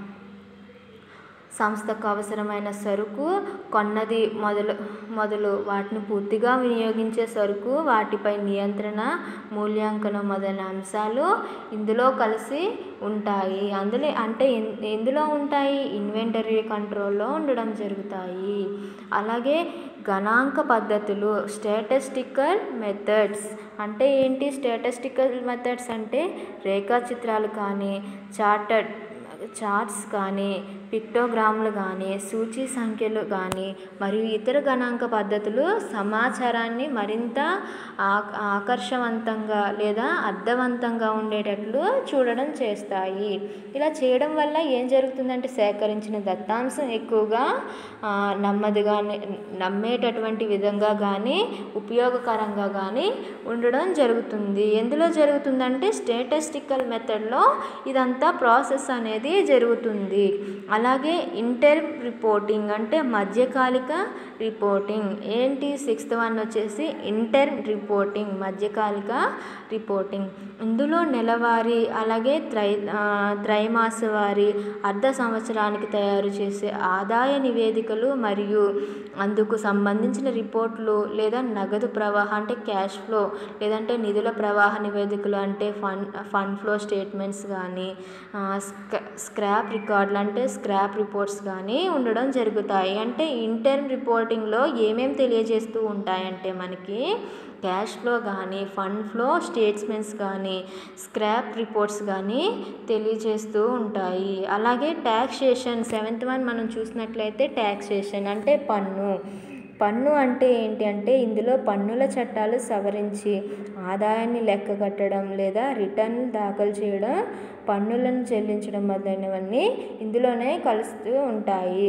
సంస్థకు అవసరమైన సరుకు కొన్నది మొదలు మొదలు వాటిని పూర్తిగా వినియోగించే సరుకు వాటిపై నియంత్రణ మూల్యాంకనం మొదలైన అంశాలు ఇందులో కలిసి ఉంటాయి అందులో అంటే ఎన్- ఎందులో ఉంటాయి ఇన్వెంటరీ కంట్రోల్లో ఉండడం జరుగుతాయి అలాగే గణాంక పద్ధతులు స్టేటస్టికల్ మెథడ్స్ అంటే ఏంటి స్టేటస్టికల్ మెథడ్స్ అంటే రేఖాచిత్రాలు కానీ చార్టెడ్ చార్ట్స్ కానీ పిక్టోగ్రామ్లు కానీ సూచి సంఖ్యలు కానీ మరియు ఇతర గణాంక పద్ధతులు సమాచారాన్ని మరింత ఆ- ఆకర్షవంతంగా లేదా అర్థవంతంగా ఉండేటట్లు చూడడం చేస్తాయి ఇలా చేయడం వల్ల ఏం జరుగుతుందంటే సేకరించిన దత్తాంశం ఎక్కువగా ఆ, నెమ్మదిగా నమ్మేటటువంటి విధంగా కానీ ఉపయోగకరంగా కానీ ఉండడం జరుగుతుంది ఎందులో జరుగుతుందంటే స్టేటస్టికల్ మెథడ్లో ఇదంతా ప్రాసెస్ అనేది జరుగుతుంది అలాగే ఇంటర్ రిపోర్టింగ్ అంటే మధ్యకాలిక రిపోర్టింగ్ ఏంటి సిక్స్త్ వన్ వచ్చేసి ఇంటర్ రిపోర్టింగ్ మధ్యకాలిక రిపోర్టింగ్ ఇందులో నెలవారీ అలాగే త్రై ఆ, త్రైమాసవారీ అర్ధ సంవత్సరానికి తయారు చేసే ఆదాయ నివేదికలు మరియు అందుకు సంబంధించిన రిపోర్ట్లు లేదా నగదు ప్రవాహం అంటే క్యాష్ ఫ్లో లేదంటే నిధుల ప్రవాహ నివేదికలు అంటే ఫండ్ ఫండ్ ఫ్లో స్టేట్మెంట్స్ కానీ ఆ, స్క- స్క్రాప్ రికార్డులు అంటే స్క్రాప్ రిపోర్ట్స్ కానీ ఉండడం జరుగుతాయి అంటే ఇంటర్మ్ రిపోర్టింగ్లో ఏమేమి తెలియజేస్తూ ఉంటాయంటే మనకి క్యాష్ ఫ్లో కానీ ఫండ్ ఫ్లో స్టేట్మెంట్స్ కానీ స్క్రాప్ రిపోర్ట్స్ కానీ తెలియజేస్తూ ఉంటాయి అలాగే ట్యాక్సేషన్ సెవెంత్ వన్ మనం చూసినట్లయితే ట్యాక్సేషన్ అంటే పన్ను పన్ను అంటే ఏంటి అంటే ఇందులో పన్నుల చట్టాలు సవరించి ఆదాయాన్ని లెక్క కట్టడం లేదా రిటర్న్ దాఖలు చేయడం పన్నులను చెల్లించడం మొదలైనవన్నీ ఇందులోనే కలుస్తూ ఉంటాయి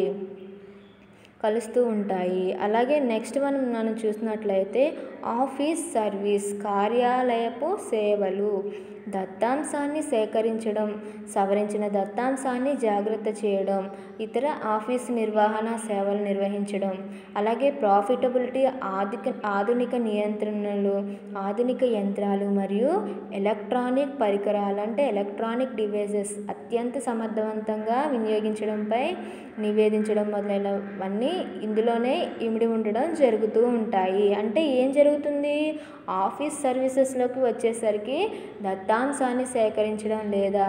కలుస్తూ ఉంటాయి అలాగే నెక్స్ట్ మనం మనం చూసినట్లయితే ఆఫీస్ సర్వీస్ కార్యాలయపు సేవలు దత్తాంశాన్ని సేకరించడం సవరించిన దత్తాంశాన్ని జాగ్రత్త చేయడం ఇతర ఆఫీస్ నిర్వహణ సేవలు నిర్వహించడం అలాగే ప్రాఫిటబిలిటీ ఆధిక ఆధునిక నియంత్రణలు ఆధునిక యంత్రాలు మరియు ఎలక్ట్రానిక్ పరికరాలు అంటే ఎలక్ట్రానిక్ డివైజెస్ అత్యంత సమర్థవంతంగా వినియోగించడంపై నివేదించడం మొదలైనవన్నీ ఇందులోనే ఇమిడి ఉండడం జరుగుతూ ఉంటాయి అంటే ఏం జరుగుతుంది ఆఫీస్ సర్వీసెస్లోకి వచ్చేసరికి దత్తాంశాన్ని సేకరించడం లేదా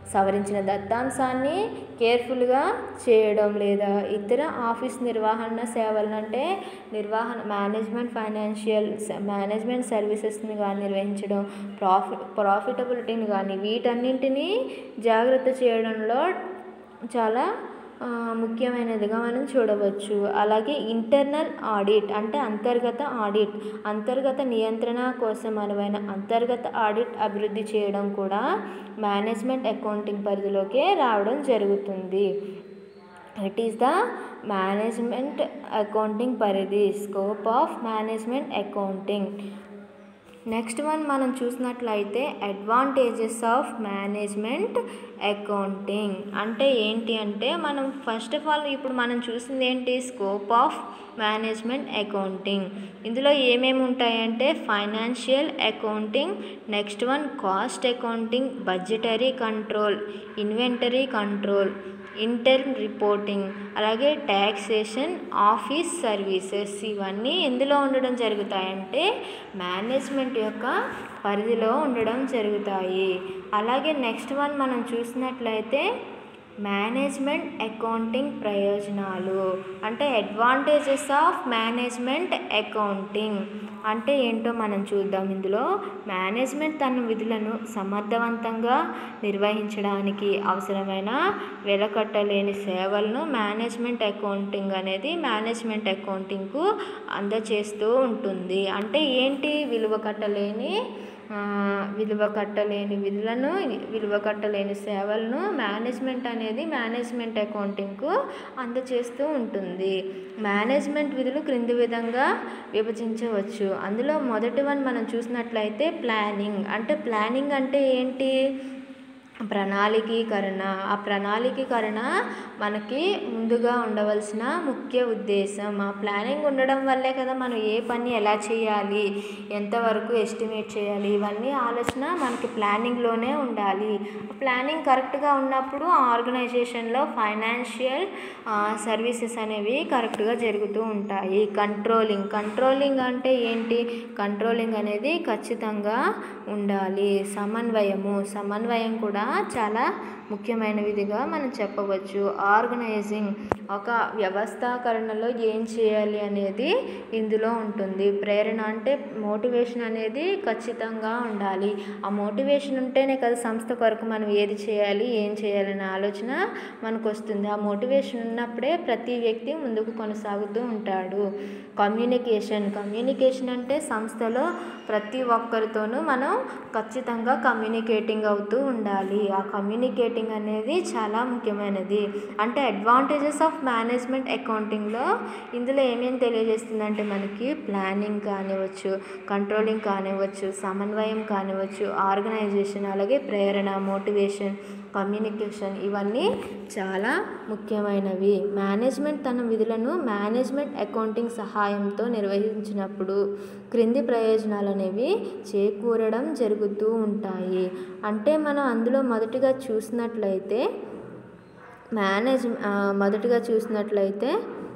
సవరించిన దత్తాంశాన్ని కేర్ఫుల్గా చేయడం లేదా ఇతర ఆఫీస్ నిర్వహణ సేవలను అంటే నిర్వహణ మేనేజ్మెంట్ ఫైనాన్షియల్ మేనేజ్మెంట్ సర్వీసెస్ని కానీ నిర్వహించడం ప్రాఫిట్ ప్రాఫిటబిలిటీని కానీ వీటన్నింటినీ జాగ్రత్త చేయడంలో చాలా ఆ, ముఖ్యమైనదిగా మనం చూడవచ్చు అలాగే ఇంటర్నల్ ఆడిట్ అంటే అంతర్గత ఆడిట్ అంతర్గత నియంత్రణ కోసం అనువైన అంతర్గత ఆడిట్ అభివృద్ధి చేయడం కూడా మేనేజ్మెంట్ అకౌంటింగ్ పరిధిలోకే రావడం జరుగుతుంది it is the management accounting పరిధి scope of management accounting next one మనం చూసినట్లయితే అడ్వాంటేజెస్ ఆఫ్ మేనేజ్మెంట్ అకౌంటింగ్ అంటే ఏంటి అంటే మనం ఫస్ట్ ఆఫ్ ఆల్ ఇప్పుడు మనం చూసింది ఏంటి స్కోప్ ఆఫ్ మేనేజ్మెంట్ అకౌంటింగ్ ఇందులో ఏమేమి ఉంటాయంటే financial accounting next one cost accounting budgetary control inventory control interim reporting అలాగే ట్యాక్సేషన్ ఆఫీస్ సర్వీసెస్ ఇవన్నీ ఎందులో ఉండడం జరుగుతాయంటే మేనేజ్మెంట్ యొక్క పరిధిలో ఉండడం జరుగుతాయి అలాగే నెక్స్ట్ వన్ మనం చూసినట్లయితే మేనేజ్మెంట్ అకౌంటింగ్ ప్రయోజనాలు అంటే అడ్వాంటేజెస్ ఆఫ్ మేనేజ్మెంట్ అకౌంటింగ్ అంటే ఏంటో మనం చూద్దాం ఇందులో మేనేజ్మెంట్ తన విధులను సమర్థవంతంగా నిర్వహించడానికి అవసరమైన వెలకట్టలేని సేవలను మేనేజ్మెంట్ అకౌంటింగ్ అనేది మేనేజ్మెంట్ అకౌంటింగ్కు అందచేస్తూ ఉంటుంది అంటే ఏంటి విలువ కట్టలేని ఆ, విలువ కట్టలేని విధులను విలువ కట్టలేని సేవలను మేనేజ్మెంట్ అనేది మేనేజ్మెంట్ అకౌంటింగ్కు అందచేస్తూ ఉంటుంది మేనేజ్మెంట్ విధులు క్రింది విధంగా విభజించవచ్చు అందులో మొదటి వన్ మనం చూసినట్లయితే ప్లానింగ్ అంటే ప్లానింగ్ అంటే ఏంటి ప్రణాళికీకరణ ఆ ప్రణాళికీకరణ మనకి ముందుగా ఉండవలసిన ముఖ్య ఉద్దేశం ఆ ప్లానింగ్ ఉండడం వల్లే కదా మనం ఏ పని ఎలా చేయాలి ఎంతవరకు ఎస్టిమేట్ చేయాలి ఇవన్నీ ఆలోచన మనకి ప్లానింగ్లోనే ఉండాలి ఆ ప్లానింగ్ కరెక్ట్గా ఉన్నప్పుడు ఆ ఆర్గనైజేషన్లో ఫైనాన్షియల్ సర్వీసెస్ అనేవి కరెక్ట్గా జరుగుతూ ఉంటాయి కంట్రోలింగ్ కంట్రోలింగ్ అంటే ఏంటి కంట్రోలింగ్ అనేది ఖచ్చితంగా ఉండాలి సమన్వయము సమన్వయం కూడా చాలా ముఖ్యమైన విధిగా మనం చెప్పవచ్చు ఆర్గనైజింగ్ ఒక వ్యవస్థాకరణలో ఏం చేయాలి అనేది ఇందులో ఉంటుంది ప్రేరణ అంటే మోటివేషన్ అనేది ఖచ్చితంగా ఉండాలి ఆ మోటివేషన్ ఉంటేనే కదా సంస్థ కొరకు మనం ఏది చేయాలి ఏం చేయాలనే ఆలోచన మనకు వస్తుంది ఆ మోటివేషన్ ఉన్నప్పుడే ప్రతి వ్యక్తి ముందుకు కొనసాగుతూ ఉంటాడు కమ్యూనికేషన్ కమ్యూనికేషన్ అంటే సంస్థలో ప్రతి ఒక్కరితోనూ మనం ఖచ్చితంగా కమ్యూనికేటింగ్ అవుతూ ఉండాలి ఆ కమ్యూనికేటింగ్ అనేది చాలా ముఖ్యమైనది అంటే అడ్వాంటేజెస్ ఆఫ్ మేనేజ్మెంట్ అకౌంటింగ్లో ఇందులో ఏమేమి తెలియజేస్తుందంటే మనకి ప్లానింగ్ కానివ్వచ్చు కంట్రోలింగ్ కానివ్వచ్చు సమన్వయం కానివ్వచ్చు ఆర్గనైజేషన్ అలాగే ప్రేరణ మోటివేషన్ కమ్యూనికేషన్ ఇవన్నీ చాలా ముఖ్యమైనవి మేనేజ్మెంట్ తన విధులను మేనేజ్మెంట్ అకౌంటింగ్ సహాయంతో నిర్వహించినప్పుడు క్రింది ప్రయోజనాలు అనేవి చేకూరడం జరుగుతూ ఉంటాయి అంటే మనం అందులో మొదటిగా చూసినట్లయితే మేనేజ్ ఆ, మొదటిగా చూసినట్లయితే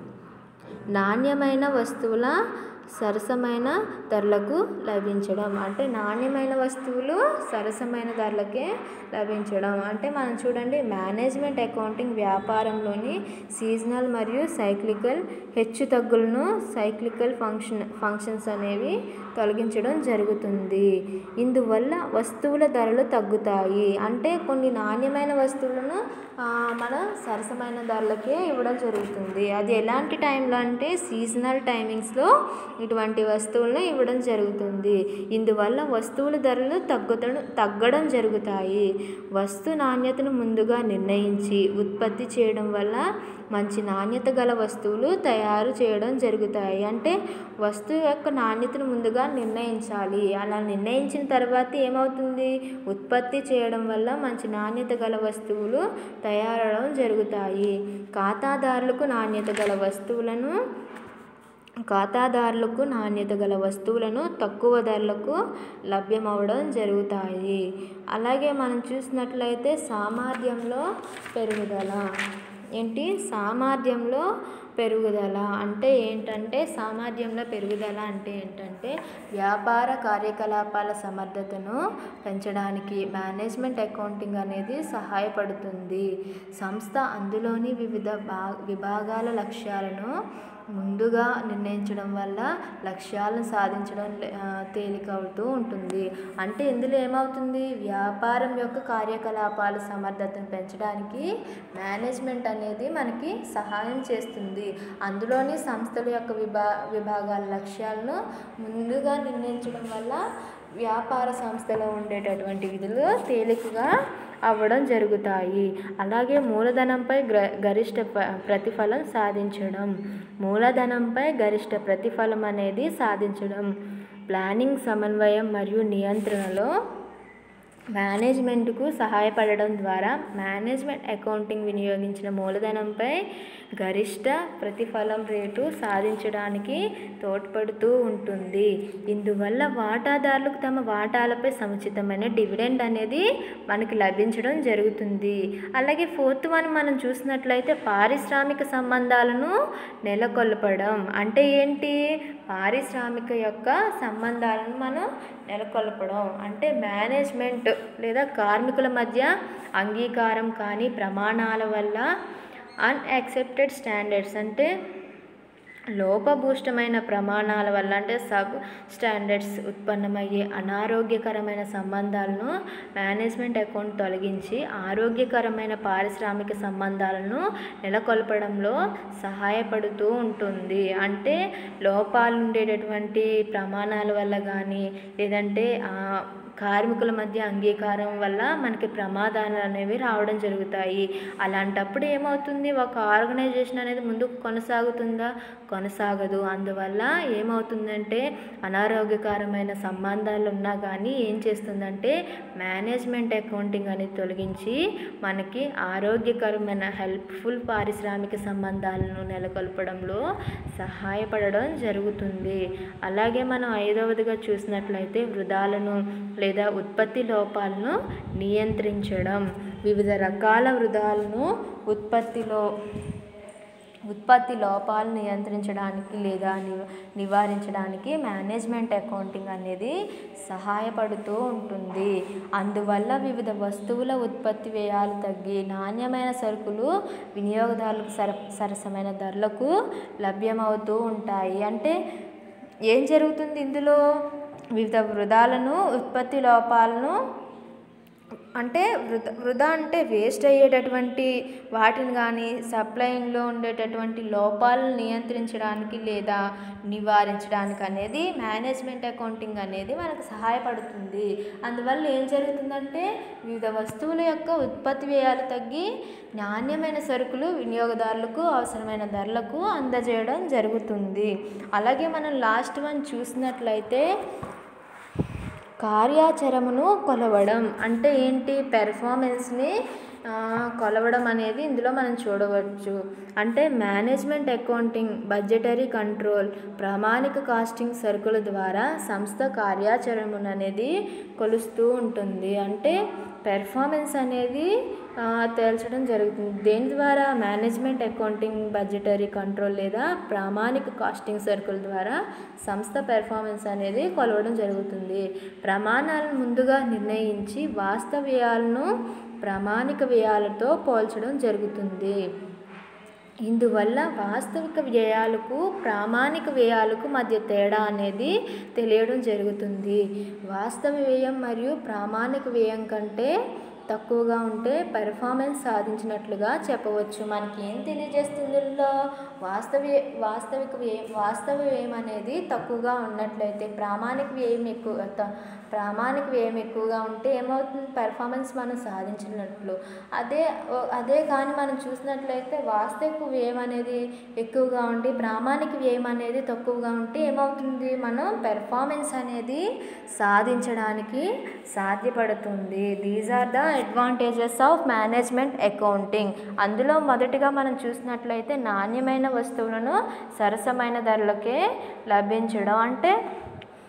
నాణ్యమైన వస్తువుల సరసమైన ధరలకు లభించడం అంటే నాణ్యమైన వస్తువులు సరసమైన ధరలకే లభించడం అంటే మనం చూడండి మేనేజ్మెంట్ అకౌంటింగ్ వ్యాపారంలోని సీజనల్ మరియు సైక్లికల్ హెచ్చు తగ్గులను సైక్లికల్ ఫంక్షన్ ఫంక్షన్స్ అనేవి తొలగించడం జరుగుతుంది ఇందువల్ల వస్తువుల ధరలు తగ్గుతాయి అంటే కొన్ని నాణ్యమైన వస్తువులను ఆ, మనం సరసమైన ధరలకే ఇవ్వడం జరుగుతుంది అది ఎలాంటి టైంలో అంటే సీజనల్ టైమింగ్స్లో ఇటువంటి వస్తువులను ఇవ్వడం జరుగుతుంది ఇందువల్ల వస్తువుల ధరలు తగ్గుతడం తగ్గడం జరుగుతాయి వస్తు నాణ్యతను ముందుగా నిర్ణయించి ఉత్పత్తి చేయడం వల్ల మంచి నాణ్యత గల వస్తువులు తయారు చేయడం జరుగుతాయి అంటే వస్తువు యొక్క నాణ్యతను ముందుగా నిర్ణయించాలి అలా నిర్ణయించిన తర్వాత ఏమవుతుంది ఉత్పత్తి చేయడం వల్ల మంచి నాణ్యత గల వస్తువులు తయారవడం జరుగుతాయి ఖాతాదారులకు నాణ్యత గల వస్తువులను ఖాతాదారులకు నాణ్యత గల వస్తువులను తక్కువ ధరలకు లభ్యమవడం జరుగుతాయి అలాగే మనం చూసినట్లయితే సామర్థ్యంలో పెరుగుదల ఏంటి సామర్థ్యంలో పెరుగుదల అంటే ఏంటంటే సామర్థ్యంలో పెరుగుదల అంటే ఏంటంటే వ్యాపార కార్యకలాపాల సమర్థతను పెంచడానికి మేనేజ్మెంట్ అకౌంటింగ్ అనేది సహాయపడుతుంది సంస్థ అందులోని వివిధ భా విభాగాల లక్ష్యాలను ముందుగా నిర్ణయించడం వల్ల లక్ష్యాలను సాధించడం ఆ, తేలికవుతూ ఉంటుంది అంటే ఇందులో ఏమవుతుంది వ్యాపారం యొక్క కార్యకలాపాల సమర్థతను పెంచడానికి మేనేజ్మెంట్ అనేది మనకి సహాయం చేస్తుంది అందులోని సంస్థల యొక్క విభా విభాగాల లక్ష్యాలను ముందుగా నిర్ణయించడం వల్ల వ్యాపార సంస్థలో ఉండేటటువంటి విధులు తేలికగా అవ్వడం జరుగుతాయి అలాగే మూలధనంపై గ్ర గరిష్ట ప- ప్రతిఫలం సాధించడం మూలధనంపై గరిష్ట ప్రతిఫలం అనేది సాధించడం ప్లానింగ్ సమన్వయం మరియు నియంత్రణలో మేనేజ్మెంట్కు సహాయపడడం ద్వారా మేనేజ్మెంట్ అకౌంటింగ్ వినియోగించిన మూలధనంపై గరిష్ట ప్రతిఫలం రేటు సాధించడానికి తోడ్పడుతూ ఉంటుంది ఇందువల్ల వాటాదారులకు తమ వాటాలపై సముచితమైన డివిడెండ్ అనేది మనకి లభించడం జరుగుతుంది అలాగే ఫోర్త్ వన్ మనం చూసినట్లయితే పారిశ్రామిక సంబంధాలను నెలకొల్పడం అంటే ఏంటి పారిశ్రామిక యొక్క సంబంధాలను మనం నెలకొల్పడం అంటే మేనేజ్మెంట్ లేదా కార్మికుల మధ్య అంగీకారం కానీ ప్రమాణాల వల్ల అన్యాక్సెప్టెడ్ స్టాండర్డ్స్ అంటే లోపభూష్టమైన ప్రమాణాల వల్ల అంటే సబ్ స్టాండర్డ్స్ ఉత్పన్నమయ్యే అనారోగ్యకరమైన సంబంధాలను మేనేజ్మెంట్ అకౌంట్ తొలగించి ఆరోగ్యకరమైన పారిశ్రామిక సంబంధాలను నెలకొల్పడంలో సహాయపడుతూ ఉంటుంది అంటే లోపాలు ఉండేటటువంటి ప్రమాణాల వల్ల కానీ లేదంటే ఆ, కార్మికుల మధ్య అంగీకారం వల్ల మనకి ప్రమాదాలు అనేవి రావడం జరుగుతాయి అలాంటప్పుడు ఏమవుతుంది ఒక ఆర్గనైజేషన్ అనేది ముందుకు కొనసాగుతుందా కొనసాగదు అందువల్ల ఏమవుతుందంటే అనారోగ్యకరమైన సంబంధాలు ఉన్నా కానీ ఏం చేస్తుందంటే మేనేజ్మెంట్ అకౌంటింగ్ అనేది తొలగించి మనకి ఆరోగ్యకరమైన హెల్ప్ఫుల్ పారిశ్రామిక సంబంధాలను నెలకొల్పడంలో సహాయపడడం జరుగుతుంది అలాగే మనం ఐదవదిగా చూసినట్లయితే వృధాలను లేదా ఉత్పత్తి లోపాలను నియంత్రించడం వివిధ రకాల వృధాలను ఉత్పత్తిలో ఉత్పత్తి లోపాలను నియంత్రించడానికి లేదా ని- నివారించడానికి మేనేజ్మెంట్ అకౌంటింగ్ అనేది సహాయపడుతూ ఉంటుంది అందువల్ల వివిధ వస్తువుల ఉత్పత్తి వ్యయాలు తగ్గి నాణ్యమైన సరుకులు వినియోగదారులకు సర సరసమైన ధరలకు లభ్యమవుతూ ఉంటాయి అంటే ఏం జరుగుతుంది ఇందులో వివిధ వృధాలను ఉత్పత్తి లోపాలను అంటే వృధా వృధా అంటే వేస్ట్ అయ్యేటటువంటి వాటిని కానీ సప్లైంగ్లో ఉండేటటువంటి లోపాలను నియంత్రించడానికి లేదా నివారించడానికి అనేది మేనేజ్మెంట్ అకౌంటింగ్ అనేది మనకు సహాయపడుతుంది అందువల్ల ఏం జరుగుతుందంటే వివిధ వస్తువుల యొక్క ఉత్పత్తి వ్యయాలు తగ్గి నాణ్యమైన సరుకులు వినియోగదారులకు అవసరమైన ధరలకు అందజేయడం జరుగుతుంది అలాగే మనం లాస్ట్ వన్ చూసినట్లయితే కార్యాచరణను కొలవడం అంటే ఏంటి పెర్ఫార్మెన్స్ని ఆ, కొలవడం అనేది ఇందులో మనం చూడవచ్చు అంటే మేనేజ్మెంట్ అకౌంటింగ్ బడ్జెటరీ కంట్రోల్ ప్రామాణిక కాస్టింగ్ సరుకుల ద్వారా సంస్థ కార్యాచరణను అనేది కొలుస్తూ ఉంటుంది అంటే పెర్ఫార్మెన్స్ అనేది ఆ, తేల్చడం జరుగుతుంది దేని ద్వారా మేనేజ్మెంట్ అకౌంటింగ్ బడ్జెటరీ కంట్రోల్ లేదా ప్రామాణిక కాస్టింగ్ సర్కిల్ ద్వారా సంస్థ పెర్ఫార్మెన్స్ అనేది కొలవడం జరుగుతుంది ప్రమాణాలను ముందుగా నిర్ణయించి వాస్తవ వ్యయాలను ప్రామాణిక వ్యయాలతో పోల్చడం జరుగుతుంది ఇందువల్ల వాస్తవిక వ్యయాలకు ప్రామాణిక వ్యయాలకు మధ్య తేడా అనేది తెలియడం జరుగుతుంది వాస్తవ వ్యయం మరియు ప్రామాణిక వ్యయం కంటే తక్కువగా ఉంటే పెర్ఫార్మెన్స్ సాధించినట్లుగా చెప్పవచ్చు మనకి ఏం తెలియజేస్తుంది ఇందులో వాస్తవ వాస్తవిక వ్యయం వాస్తవ వ్యయం అనేది తక్కువగా ఉన్నట్లయితే ప్రామాణిక వ్యయం ఎక్కువ త- ప్రామాణిక వ్యయం ఎక్కువగా ఉంటే ఏమవుతుంది పెర్ఫార్మెన్స్ మనం సాధించినట్లు అదే ఓ- అదే కానీ మనం చూసినట్లయితే వాస్తవిక వ్యయం అనేది ఎక్కువగా ఉండి ప్రామాణిక వ్యయం అనేది తక్కువగా ఉంటే ఏమవుతుంది మనం పెర్ఫార్మెన్స్ అనేది సాధించడానికి సాధ్యపడుతుంది these are the advantages of management accounting అందులో మొదటిగా మనం చూసినట్లయితే నాణ్యమైన వస్తువులను సరసమైన ధరలకే లభించడం అంటే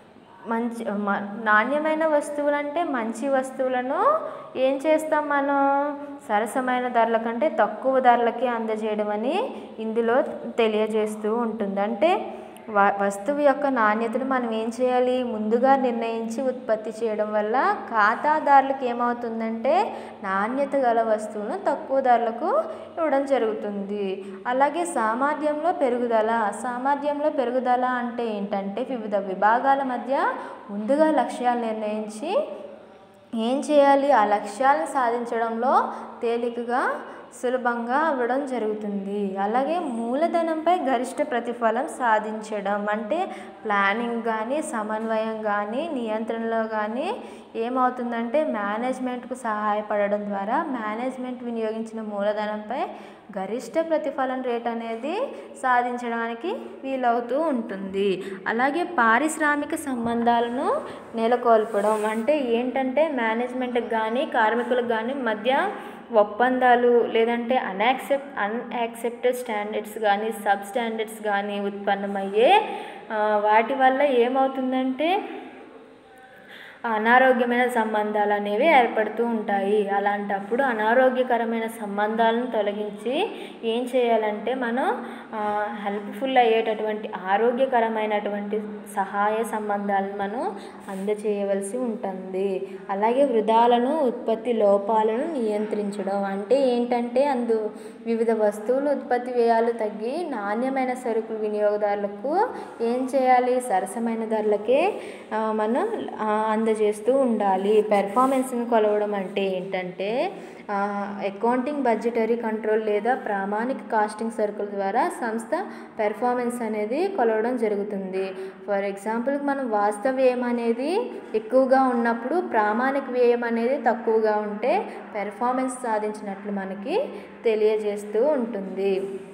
మంచి మ- నాణ్యమైన వస్తువులు అంటే మంచి వస్తువులను ఏం చేస్తాం మనం సరసమైన ధరల కంటే తక్కువ ధరలకి అందజేయడం అని ఇందులో తెలియజేస్తూ ఉంటుంది అంటే వ వస్తువు యొక్క నాణ్యతను మనం ఏం చేయాలి ముందుగా నిర్ణయించి ఉత్పత్తి చేయడం వల్ల ఖాతాదారులకు ఏమవుతుందంటే నాణ్యత గల వస్తువులను తక్కువ ధరలకు ఇవ్వడం జరుగుతుంది అలాగే సామర్థ్యంలో పెరుగుదల సామర్థ్యంలో పెరుగుదల అంటే ఏంటంటే వివిధ విభాగాల మధ్య ముందుగా లక్ష్యాలు నిర్ణయించి ఏం చేయాలి ఆ లక్ష్యాలను సాధించడంలో తేలికగా సులభంగా అవ్వడం జరుగుతుంది అలాగే మూలధనంపై గరిష్ట ప్రతిఫలం సాధించడం అంటే ప్లానింగ్ కానీ సమన్వయం కానీ నియంత్రణలో కానీ ఏమవుతుందంటే మేనేజ్మెంట్కు సహాయపడడం ద్వారా మేనేజ్మెంట్ వినియోగించిన మూలధనంపై గరిష్ట ప్రతిఫలం రేట్ అనేది సాధించడానికి వీలవుతూ ఉంటుంది అలాగే పారిశ్రామిక సంబంధాలను నెలకొల్పడం అంటే ఏంటంటే మేనేజ్మెంట్కి కానీ కార్మికులకు కానీ మధ్య ఒప్పందాలు లేదంటే అన్యాక్సెప్ట్ అన్యాక్సెప్టెడ్ స్టాండర్డ్స్ కానీ సబ్ స్టాండర్డ్స్ కానీ ఉత్పన్నమయ్యే ఆ, వాటి వల్ల ఏమవుతుందంటే అనారోగ్యమైన సంబంధాలు అనేవి ఏర్పడుతూ ఉంటాయి అలాంటప్పుడు అనారోగ్యకరమైన సంబంధాలను తొలగించి ఏం చేయాలంటే మనం హెల్ప్ఫుల్ అయ్యేటటువంటి ఆరోగ్యకరమైనటువంటి సహాయ సంబంధాలను మనం అందచేయవలసి ఉంటుంది అలాగే వృధాలను ఉత్పత్తి లోపాలను నియంత్రించడం అంటే ఏంటంటే అందు వివిధ వస్తువులు ఉత్పత్తి వ్యయాలు తగ్గి నాణ్యమైన సరుకులు వినియోగదారులకు ఏం చేయాలి సరసమైన ధరలకే ఆ, మనం ఆ, అందజేస్తూ ఉండాలి పెర్ఫార్మెన్స్ని కొలవడం అంటే ఏంటంటే అకౌంటింగ్ బడ్జెటరీ కంట్రోల్ లేదా ప్రామాణిక కాస్టింగ్ సర్కిల్ ద్వారా సంస్థ పెర్ఫార్మెన్స్ అనేది కొలవడం జరుగుతుంది ఫర్ ఎగ్జాంపుల్ మనం వాస్తవ వ్యయం అనేది ఎక్కువగా ఉన్నప్పుడు ప్రామాణిక వ్యయం అనేది తక్కువగా ఉంటే పెర్ఫార్మెన్స్ సాధించినట్లు మనకి తెలియజేస్తూ ఉంటుంది